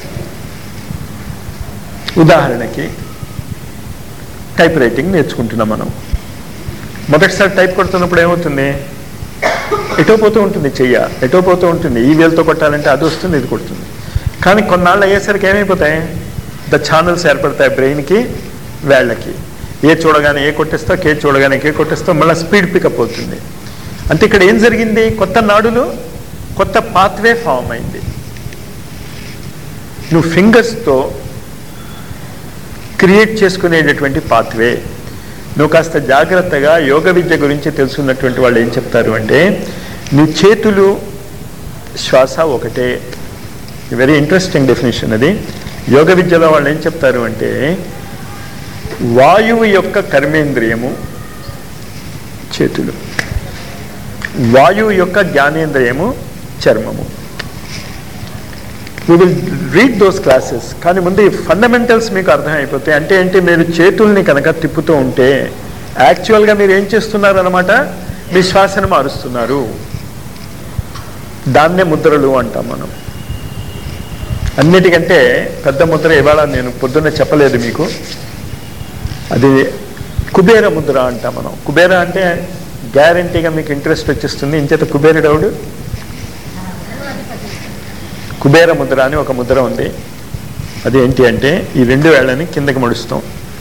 ఉదాహరణకి టైప్ రైటింగ్ నేర్చుకుంటున్నాం మనం మొదటిసారి టైప్ కొడుతున్నప్పుడు ఏమవుతుంది ఎటో పోతూ ఉంటుంది చెయ్య ఎటో పోతూ ఉంటుంది ఈ వేలతో కొట్టాలంటే అది వస్తుంది ఇది కొడుతుంది కానీ కొన్నాళ్ళు అయ్యేసరికి ఏమైపోతాయి ద ఛానల్స్ ఏర్పడతాయి బ్రెయిన్కి వేళ్ళకి ఏ చూడగానే ఏ కొట్టేస్తావు కే చూడగానే కే కొట్టేస్తావు మళ్ళీ స్పీడ్ పికప్ అవుతుంది అంటే ఇక్కడ ఏం జరిగింది కొత్త నాడులు కొత్త పాత్వే ఫామ్ అయింది నువ్వు ఫింగర్స్తో క్రియేట్ చేసుకునేటటువంటి పాత్వే నువ్వు కాస్త జాగ్రత్తగా యోగ విద్య గురించి తెలుసున్నటువంటి వాళ్ళు ఏం చెప్తారు అంటే నీ చేతులు శ్వాస ఒకటే వెరీ ఇంట్రెస్టింగ్ డెఫినేషన్ అది యోగ విద్యలో వాళ్ళు ఏం చెప్తారు అంటే వాయువు యొక్క కర్మేంద్రియము చేతులు వాయువు యొక్క జ్ఞానేంద్రియము చర్మము we will read those classes కానీ ముందు ఈ ఫండమెంటల్స్ మీకు అర్థమైపోతాయి అంటే ఏంటి మీరు చేతుల్ని కనుక తిప్పుతూ ఉంటే యాక్చువల్గా మీరు ఏం చేస్తున్నారు అనమాట మీ శ్వాసను మారుస్తున్నారు దాన్నే ముద్రలు అంటాం మనం అన్నిటికంటే పెద్ద ముద్ర ఇవాళ నేను పొద్దున్న చెప్పలేదు మీకు అది కుబేర ముద్ర అంటాం మనం కుబేర అంటే గ్యారంటీగా మీకు ఇంట్రెస్ట్ వచ్చేస్తుంది ఇంచేత కుబేరుడవుడు కుబేర ముద్ర అని ఒక ముద్ర ఉంది అది ఏంటి అంటే ఈ రెండు వేళ్ళని కిందకి మడుస్తాం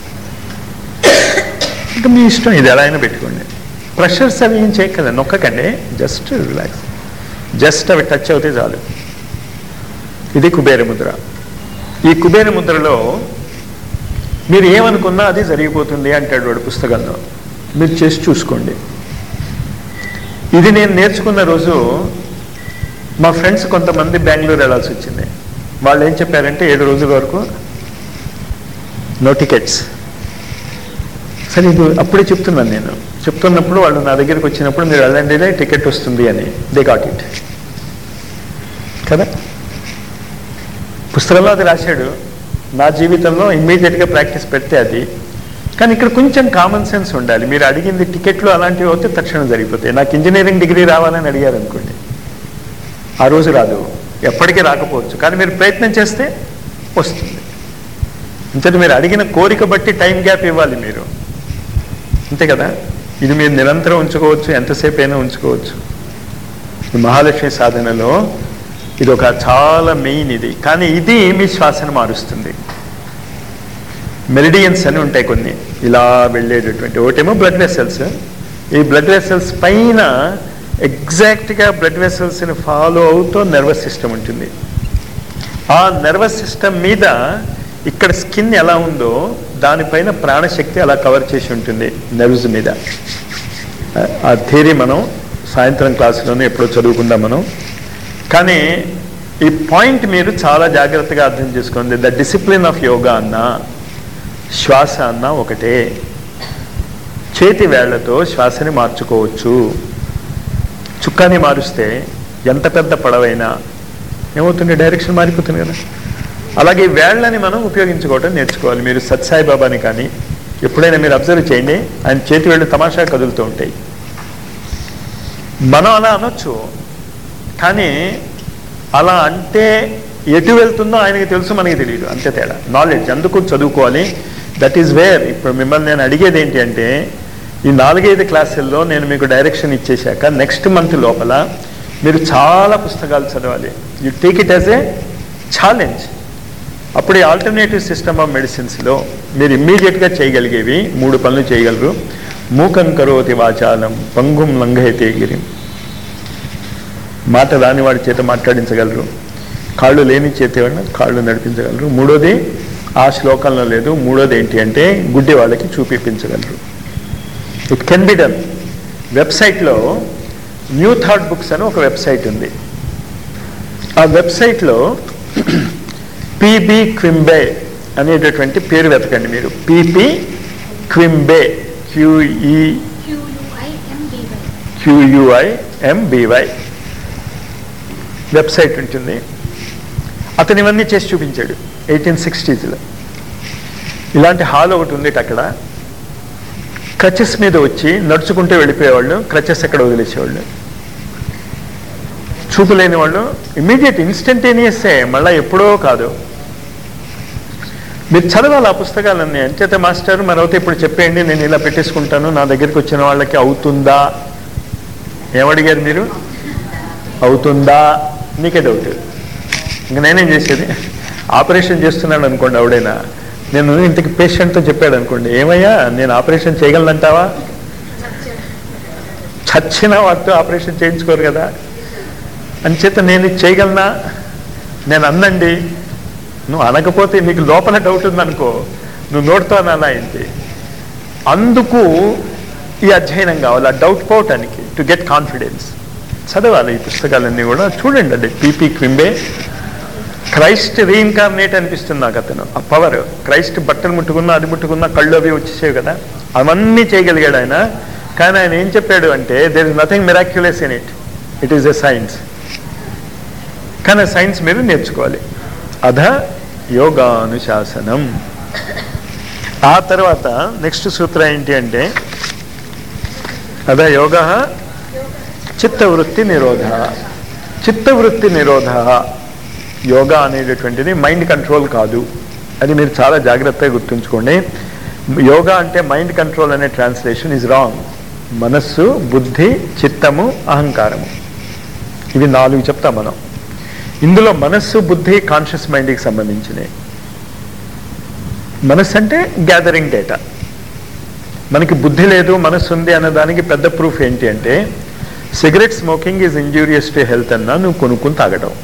ఇంకా మీ ఇష్టం ఇది ఎలా అయినా పెట్టుకోండి ప్రెషర్స్ అవి ఏం చేయగల నొక్కకండి జస్ట్ రిలాక్స్ జస్ట్ అవి టచ్ అవుతే చాలు ఇది కుబేర ముద్ర ఈ కుబేర ముద్రలో మీరు ఏమనుకున్నా అది జరిగిపోతుంది అంటాడు వాడు పుస్తకంలో మీరు చేసి చూసుకోండి ఇది నేను నేర్చుకున్న రోజు మా ఫ్రెండ్స్ కొంతమంది బెంగళూరు వెళ్ళాల్సి వచ్చింది వాళ్ళు ఏం చెప్పారంటే ఏడు రోజుల వరకు నో టికెట్స్ సరే ఇది అప్పుడే చెప్తున్నాను నేను చెప్తున్నప్పుడు వాళ్ళు నా దగ్గరికి వచ్చినప్పుడు మీరు వెళ్ళండి టికెట్ వస్తుంది అని దే గాట్ ఇట్ కదా పుస్తకంలో అది రాశాడు నా జీవితంలో ఇమ్మీడియట్గా ప్రాక్టీస్ పెడితే అది కానీ ఇక్కడ కొంచెం కామన్ సెన్స్ ఉండాలి మీరు అడిగింది టికెట్లు అలాంటివి అవుతే తక్షణం జరిగిపోతాయి నాకు ఇంజనీరింగ్ డిగ్రీ రావాలని అడిగారు అనుకోండి ఆ రోజు రాదు ఎప్పటికీ రాకపోవచ్చు కానీ మీరు ప్రయత్నం చేస్తే వస్తుంది అంతే మీరు అడిగిన కోరిక బట్టి టైం గ్యాప్ ఇవ్వాలి మీరు అంతే కదా ఇది మీరు నిరంతరం ఉంచుకోవచ్చు ఎంతసేపు అయినా ఉంచుకోవచ్చు ఈ మహాలక్ష్మి సాధనలో ఇది ఒక చాలా మెయిన్ ఇది కానీ ఇది మీ శ్వాసను మారుస్తుంది మెరిడియన్స్ అని ఉంటాయి కొన్ని ఇలా వెళ్ళేటటువంటి ఒకటేమో బ్లడ్ వెసల్స్ ఈ బ్లడ్ వెసల్స్ పైన ఎగ్జాక్ట్గా బ్లడ్ వెసల్స్ని ఫాలో అవుతూ నర్వస్ సిస్టమ్ ఉంటుంది ఆ నర్వస్ సిస్టమ్ మీద ఇక్కడ స్కిన్ ఎలా ఉందో దానిపైన ప్రాణశక్తి అలా కవర్ చేసి ఉంటుంది నర్వ్స్ మీద ఆ థియరీ మనం సాయంత్రం క్లాసులోనే ఎప్పుడో చదువుకుందాం మనం కానీ ఈ పాయింట్ మీరు చాలా జాగ్రత్తగా అర్థం చేసుకోండి ద డిసిప్లిన్ ఆఫ్ యోగా అన్న శ్వాస అన్న ఒకటే చేతి వేళ్లతో శ్వాసని మార్చుకోవచ్చు చుక్కాని మారుస్తే ఎంత పెద్ద పడవైనా ఏమవుతుంది డైరెక్షన్ మారిపోతుంది కదా అలాగే వేళ్లని మనం ఉపయోగించుకోవటం నేర్చుకోవాలి మీరు సత్సాయి బాబాని కానీ ఎప్పుడైనా మీరు అబ్జర్వ్ చేయండి ఆయన చేతి వేళ్ళు తమాషా కదులుతూ ఉంటాయి మనం అలా అనొచ్చు కానీ అలా అంటే ఎటు వెళ్తుందో ఆయనకి తెలుసు మనకి తెలియదు అంతే తేడా నాలెడ్జ్ అందుకు చదువుకోవాలి దట్ ఈస్ వేర్ ఇప్పుడు మిమ్మల్ని నేను అడిగేది ఏంటి అంటే ఈ నాలుగైదు క్లాసుల్లో నేను మీకు డైరెక్షన్ ఇచ్చేశాక నెక్స్ట్ మంత్ లోపల మీరు చాలా పుస్తకాలు చదవాలి you take it as a challenge అప్పుడు ఈ ఆల్టర్నేటివ్ సిస్టమ్ ఆఫ్ మెడిసిన్స్లో మీరు ఇమ్మీడియట్గా చేయగలిగేవి మూడు పనులు చేయగలరు మూకం కరోతి వాచాలం పంగుం లంఘయతే గిరి మాట రాని వాడి చేత మాట్లాడించగలరు కాళ్ళు లేని చేతేవాడిన కాళ్ళు నడిపించగలరు మూడోది ఆ శ్లోకంలో లేదు మూడోది ఏంటి అంటే గుడ్డి వాళ్ళకి చూపించగలరు ఇట్ కెన్ బి డన్ వెబ్సైట్లో న్యూ థాట్ బుక్స్ అని ఒక వెబ్సైట్ ఉంది ఆ వెబ్సైట్లో పిబి క్వింబే అనేటటువంటి పేరు వెతకండి మీరు P P Quimby Q E QUIMBY. Q U I M B Y website ఉంటుంది అతను ఇవన్నీ చేసి చూపించాడు ఎయిటీన్ సిక్స్టీస్లో ఇలాంటి హాల్ ఒకటి ఉంది అక్కడ క్రచెస్ మీద వచ్చి నడుచుకుంటూ వెళ్ళిపోయేవాళ్ళు క్రచెస్ ఎక్కడ వదిలేసేవాళ్ళు చూపు లేని వాళ్ళు ఇమ్మీడియట్ ఇన్స్టంటేనియస్సే మళ్ళీ ఎప్పుడో కాదు మీరు చదవాలి ఆ పుస్తకాలన్నీ అంచేత మాస్టర్ మరొకటి ఇప్పుడు చెప్పేయండి నేను ఇలా పెట్టేసుకుంటాను నా దగ్గరికి వచ్చిన వాళ్ళకి అవుతుందా ఏమడిగారు మీరు అవుతుందా నీకే డౌట్ ఇంక నేనేం చేసేది ఆపరేషన్ చేస్తున్నాడు అనుకోండి ఆవిడైనా నేను ఇంతకి పేషెంట్తో చెప్పాడు అనుకోండి ఏమయ్యా నేను ఆపరేషన్ చేయగలనంటావా చచ్చిన వాటితో ఆపరేషన్ చేయించుకోరు కదా అంచేత నేను ఇది చేయగలనా నేను అన్నండి నువ్వు అనకపోతే నీకు లోపల డౌట్ ఉందనుకో నువ్వు నోటితో అనాలా ఏంటి అందుకు ఈ అధ్యయనం కావాలి ఆ డౌట్ పోవటానికి టు గెట్ కాన్ఫిడెన్స్ చదవాలి ఈ పుస్తకాలన్నీ కూడా చూడండి అండి పీపీ క్వింబే క్రైస్ట్ రీఇన్కార్నేట్ అనిపిస్తుంది నాకు అతను ఆ పవర్ క్రైస్ట్ బట్టలు ముట్టుకున్నా అది ముట్టుకున్నా కళ్ళు అవి వచ్చేసేవి కదా అవన్నీ చేయగలిగాడు ఆయన కానీ ఆయన ఏం చెప్పాడు అంటే there is nothing miraculous in it it is a science కానీ సైన్స్ మీరు నేర్చుకోవాలి అధ యోగానుశాసనం ఆ తర్వాత నెక్స్ట్ సూత్రం ఏంటి అంటే అద యోగ చిత్తవృత్తి నిరోధ చిత్తవృత్తి నిరోధ యోగా అనేటటువంటిది మైండ్ కంట్రోల్ కాదు అది మీరు చాలా జాగ్రత్తగా గుర్తుంచుకోండి యోగా అంటే మైండ్ కంట్రోల్ అనే ట్రాన్స్లేషన్ ఇస్ రాంగ్ మనస్సు బుద్ధి చిత్తము అహంకారము ఇవి నాలుగు చెప్తాం మనం ఇందులో మనస్సు బుద్ధి కాన్షియస్ మైండ్కి సంబంధించినవి మనస్సు అంటే గ్యాదరింగ్ డేటా మనకి బుద్ధి లేదు మనస్సు ఉంది అన్న దానికి పెద్ద ప్రూఫ్ ఏంటి అంటే cigarette smoking is injurious to health అన్నా నువ్వు కొనుక్కుని తాగడం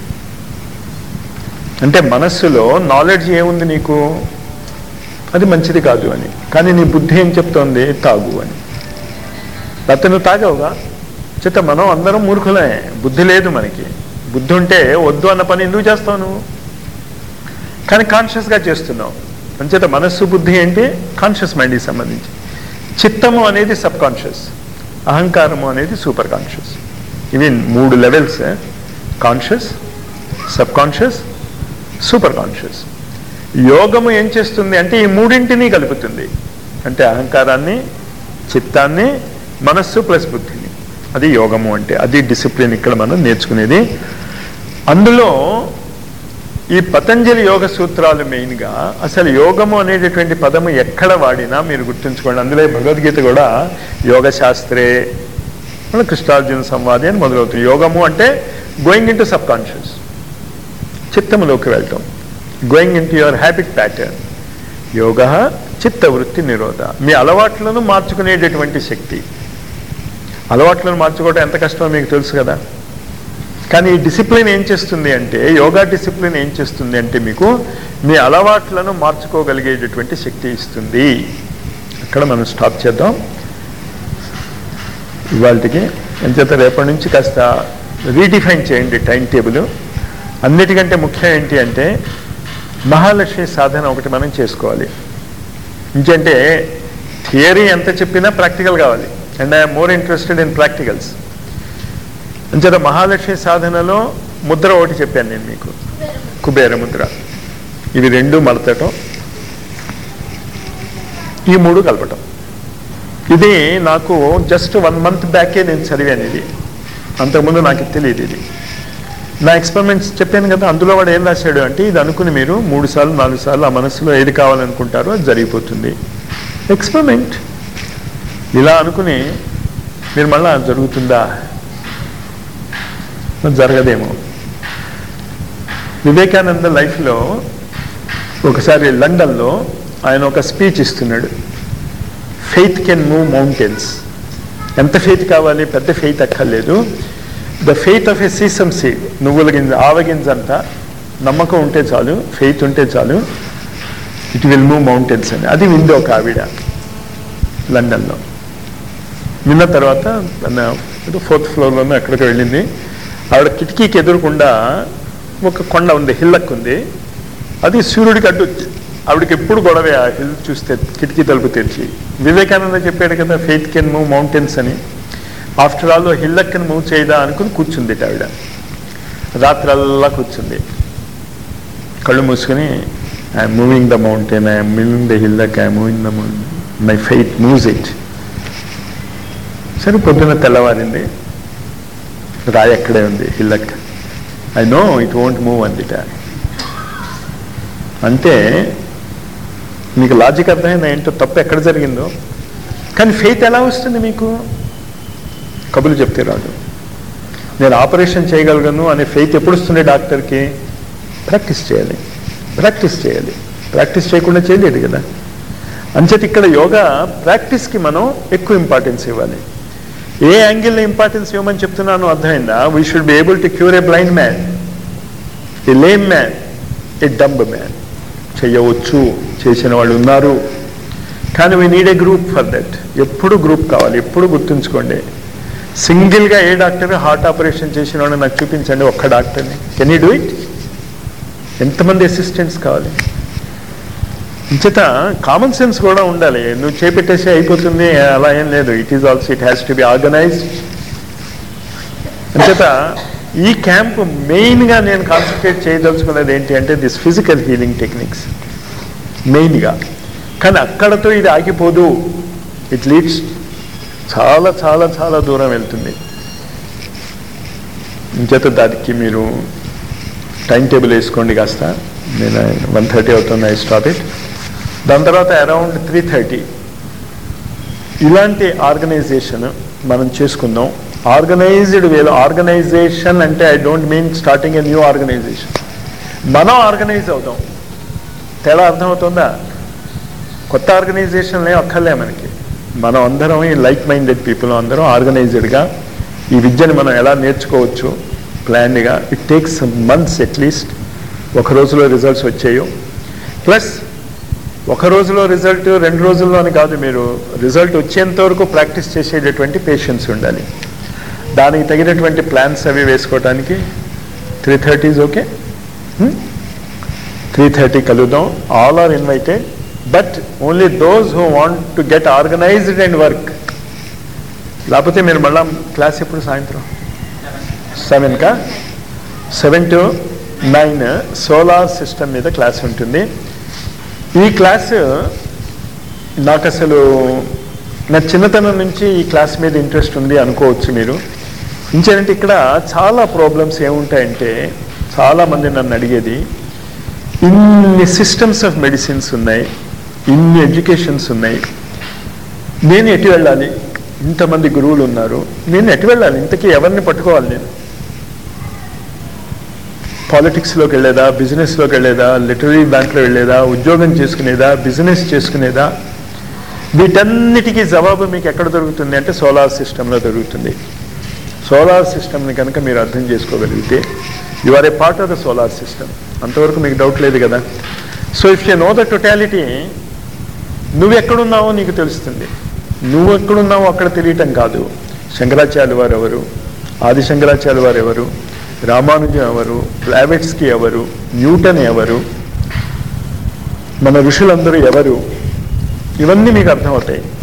అంటే మనస్సులో నాలెడ్జ్ ఏముంది నీకు అది మంచిది కాదు అని కానీ నీ బుద్ధి ఏం చెప్తోంది తాగు అని లేకపోతే నువ్వు తాగవుగా చేత మనం అందరం మూర్ఖులే బుద్ధి లేదు మనకి బుద్ధి ఉంటే వద్దు అన్న పని ఎందుకు చేస్తావు నువ్వు కానీ కాన్షియస్గా చేస్తున్నావు అంచేత మనస్సు బుద్ధి ఏంటి కాన్షియస్ మైండ్కి సంబంధించి చిత్తము అనేది సబ్ కాన్షియస్ అహంకారము అనేది సూపర్ కాన్షియస్ ఇవి మూడు levels conscious subconscious superconscious యోగము ఏం చేస్తుంది అంటే ఈ మూడింటిని కలుపుతుంది అంటే అహంకారాన్ని చిత్తాన్ని మనస్సు ప్లస్ బుద్ధిని అది యోగము అంటే అది డిసిప్లిన్ ఇక్కడ మనం నేర్చుకునేది అందులో ఈ పతంజలి యోగ సూత్రాలు మెయిన్గా అసలు యోగము అనేటటువంటి పదము ఎక్కడ వాడినా మీరు గుర్తుంచుకోండి అందులో భగవద్గీత కూడా యోగ శాస్త్రే మన కృష్ణార్జున సంవాది అని మొదలవుతుంది యోగము అంటే going into subconscious చిత్తములోకి వెళ్ళటం going into your habit pattern యోగ చిత్తవృత్తి నిరోధ మీ అలవాట్లను మార్చుకునేటటువంటి శక్తి అలవాట్లను మార్చుకోవడం ఎంత కష్టమో మీకు తెలుసు కదా కానీ ఈ డిసిప్లిన్ ఏం చేస్తుంది అంటే యోగా డిసిప్లిన్ ఏం చేస్తుంది అంటే మీకు మీ అలవాట్లను మార్చుకోగలిగేటటువంటి శక్తి ఇస్తుంది అక్కడ మనం స్టాప్ చేద్దాం ఇవాళకి ఎంచేత రేపటి నుంచి కాస్త రీడిఫైన్ చేయండి టైం టేబుల్ అన్నిటికంటే ముఖ్యం ఏంటి అంటే మహాలక్ష్మి సాధన ఒకటి మనం చేసుకోవాలి ఇంకంటే థియరీ ఎంత చెప్పినా ప్రాక్టికల్ కావాలి and I'm more interested in practicals అంచేత మహాలక్ష్మి సాధనలో ముద్ర ఒకటి చెప్పాను నేను మీకు కుబేర ముద్ర ఇవి రెండు మడతటం ఈ మూడు కలపటం ఇది నాకు జస్ట్ వన్ మంత్ బ్యాకే నేను చదివాను ఇది అంతకుముందు నాకు తెలియదు ఇది నా ఎక్స్పెరిమెంట్స్ చెప్పాను కదా అందులో వాడు ఏం రాశాడు అంటే ఇది అనుకుని మీరు మూడు సార్లు నాలుగు సార్లు ఆ మనసులో ఏది కావాలనుకుంటారో అది జరిగిపోతుంది ఎక్స్పెరిమెంట్ ఇలా అనుకుని మీరు మళ్ళా జరుగుతుందా జరగదేమో వివేకానంద లైఫ్లో ఒకసారి లండన్లో ఆయన ఒక స్పీచ్ ఇస్తున్నాడు ఫెయిత్ కెన్ మూవ్ మౌంటైన్స్ ఎంత ఫెయిత్ కావాలి పెద్ద ఫెయిత్ అక్కర్లేదు the faith of a sesame seed నువ్వుల గింజ ఆవగింజ అంతా నమ్మకం ఉంటే చాలు ఫెయిత్ ఉంటే చాలు ఇట్ విల్ మూవ్ మౌంటైన్స్ అని అది వింది ఒక ఆవిడ లండన్లో విన్న తర్వాత తన ఫోర్త్ ఫ్లోర్లోనూ ఎక్కడికి వెళ్ళింది ఆవిడ కిటికీకి ఎదురుకుండా ఒక కొండ ఉంది హిల్లక్ ఉంది అది సూర్యుడికి అడ్డు ఆవిడకి ఎప్పుడు గొడవే ఆ హిల్ చూస్తే కిటికీ తలుపు తెరిచి వివేకానంద చెప్పాడు కదా ఫెయిత్ కెన్ మూవ్ మౌంటైన్స్ అని ఆఫ్టర్ ఆల్ హిల్లక్ని మూవ్ చేయదా అనుకుని కూర్చుంది ఆవిడ రాత్రల్లా కూర్చుంది కళ్ళు మూసుకొని I'm moving the mountain I'm moving the hillock I'm moving the my faith moves it సరే పొద్దున్న తెల్లవారింది రాయి అక్కడే ఉంది hillock I know it won't move అందిట అంటే మీకు లాజిక్ అర్థమైందా ఏంటో తప్పు ఎక్కడ జరిగిందో కానీ ఫెయిత్ ఎలా వస్తుంది మీకు కబులు చెప్తే రాదు నేను ఆపరేషన్ చేయగలను అనే ఫెయిత్ ఎప్పుడు వస్తుంది డాక్టర్కి ప్రాక్టీస్ చేయాలి ప్రాక్టీస్ చేయాలి ప్రాక్టీస్ చేయకుండా చేయలేదు కదా అంచేత ఇక్కడ యోగా ప్రాక్టీస్కి మనం ఎక్కువ ఇంపార్టెన్స్ ఇవ్వాలి ఏ యాంగిల్ ఇంపార్టెన్స్ ఇవ్వమని చెప్తున్నాను అర్థమైందా we should be able to cure a blind man a lame man a dumb man చేయవచ్చు చేసిన వాళ్ళు ఉన్నారు కానీ we need a group for that ఎప్పుడు గ్రూప్ కావాలి ఎప్పుడు గుర్తుంచుకోండి సింగిల్గా ఏ డాక్టర్ హార్ట్ ఆపరేషన్ చేసిన వాడు నాకు చూపించండి ఒక్క డాక్టర్ని కెన్ యూ డూ ఇట్ ఎంతమంది అసిస్టెంట్స్ కావాలి ఇంచేత కామన్ సెన్స్ కూడా ఉండాలి నువ్వు చేపెట్టేసి అయిపోతుంది అలా ఏం లేదు it is also it has to be organised అంచేత ఈ క్యాంప్ మెయిన్గా నేను కాన్సన్ట్రేట్ చేయదలుచుకున్నది ఏంటి అంటే దిస్ ఫిజికల్ హీలింగ్ టెక్నిక్స్ మెయిన్గా కానీ అక్కడతో ఇది ఆగిపోదు ఇట్ లీడ్స్ చాలా చాలా చాలా దూరం వెళ్తుంది ఇంచేత దానికి మీరు టైం టేబుల్ వేసుకోండి కాస్త నేను వన్ థర్టీ అవుతుంది ఐ స్టాప్ ఇట్ దాని తర్వాత అరౌండ్ త్రీ థర్టీ ఇలాంటి ఆర్గనైజేషన్ మనం చేసుకుందాం ఆర్గనైజ్డ్ వేలో ఆర్గనైజేషన్ అంటే I don't mean starting a new organisation మనం ఆర్గనైజ్ అవుదాం తేడా అర్థమవుతుందా కొత్త ఆర్గనైజేషన్లే అక్కర్లే మనకి మనం అందరం ఈ లైక్ మైండెడ్ పీపుల్ అందరం ఆర్గనైజ్డ్గా ఈ విద్యను మనం ఎలా నేర్చుకోవచ్చు ప్లాన్డ్గా ఇట్ టేక్స్ మంత్స్ అట్లీస్ట్ ఒక రోజులో రిజల్ట్స్ వచ్చాయో ప్లస్ ఒక రోజులో రిజల్ట్ రెండు రోజుల్లో అని కాదు మీరు రిజల్ట్ వచ్చేంత వరకు ప్రాక్టీస్ చేసేటటువంటి పేషెన్స్ ఉండాలి దానికి తగినటువంటి ప్లాన్స్ అవి వేసుకోవడానికి three thirties okay three thirty కలుద్దాం all are invited but only those who want to get organised and work లేకపోతే మీరు మళ్ళా క్లాస్ ఎప్పుడు సాయంత్రం సెవెన్కా seven to nine solar system మీద క్లాస్ ఉంటుంది ఈ క్లాస్ నాకు అసలు నా చిన్నతనం నుంచి ఈ క్లాస్ మీద ఇంట్రెస్ట్ ఉంది అనుకోవచ్చు మీరు ఇంచేనంటే ఇక్కడ చాలా ప్రాబ్లమ్స్ ఏముంటాయంటే చాలామంది నన్ను అడిగేది ఇన్ని సిస్టమ్స్ ఆఫ్ మెడిసిన్స్ ఉన్నాయి ఇన్ని ఎడ్యుకేషన్స్ ఉన్నాయి నేను ఎటు వెళ్ళాలి ఇంతమంది గురువులు ఉన్నారు నేను ఎటు వెళ్ళాలి ఇంతకీ ఎవరిని పట్టుకోవాలి నేను పాలిటిక్స్లోకి వెళ్ళేదా బిజినెస్లోకి వెళ్ళేదా లిటరీ దాంట్లో వెళ్ళేదా ఉద్యోగం చేసుకునేదా బిజినెస్ చేసుకునేదా వీటన్నిటికీ జవాబు మీకు ఎక్కడ దొరుకుతుంది అంటే సోలార్ సిస్టంలో దొరుకుతుంది సోలార్ సిస్టమ్ని కనుక మీరు అర్థం చేసుకోగలిగితే you are a part of the solar system అంతవరకు మీకు డౌట్ లేదు కదా so if you know the totality నువ్వు ఎక్కడున్నావో నీకు తెలుస్తుంది నువ్వు ఎక్కడున్నావో అక్కడ తెలియటం కాదు శంకరాచార్య వారు ఎవరు ఆది శంకరాచార్య వారు ఎవరు రామానుజం ఎవరు బ్లావెట్స్కి ఎవరు న్యూటన్ ఎవరు మన ఋషులందరూ ఎవరు ఇవన్నీ మీకు అర్థమవుతాయి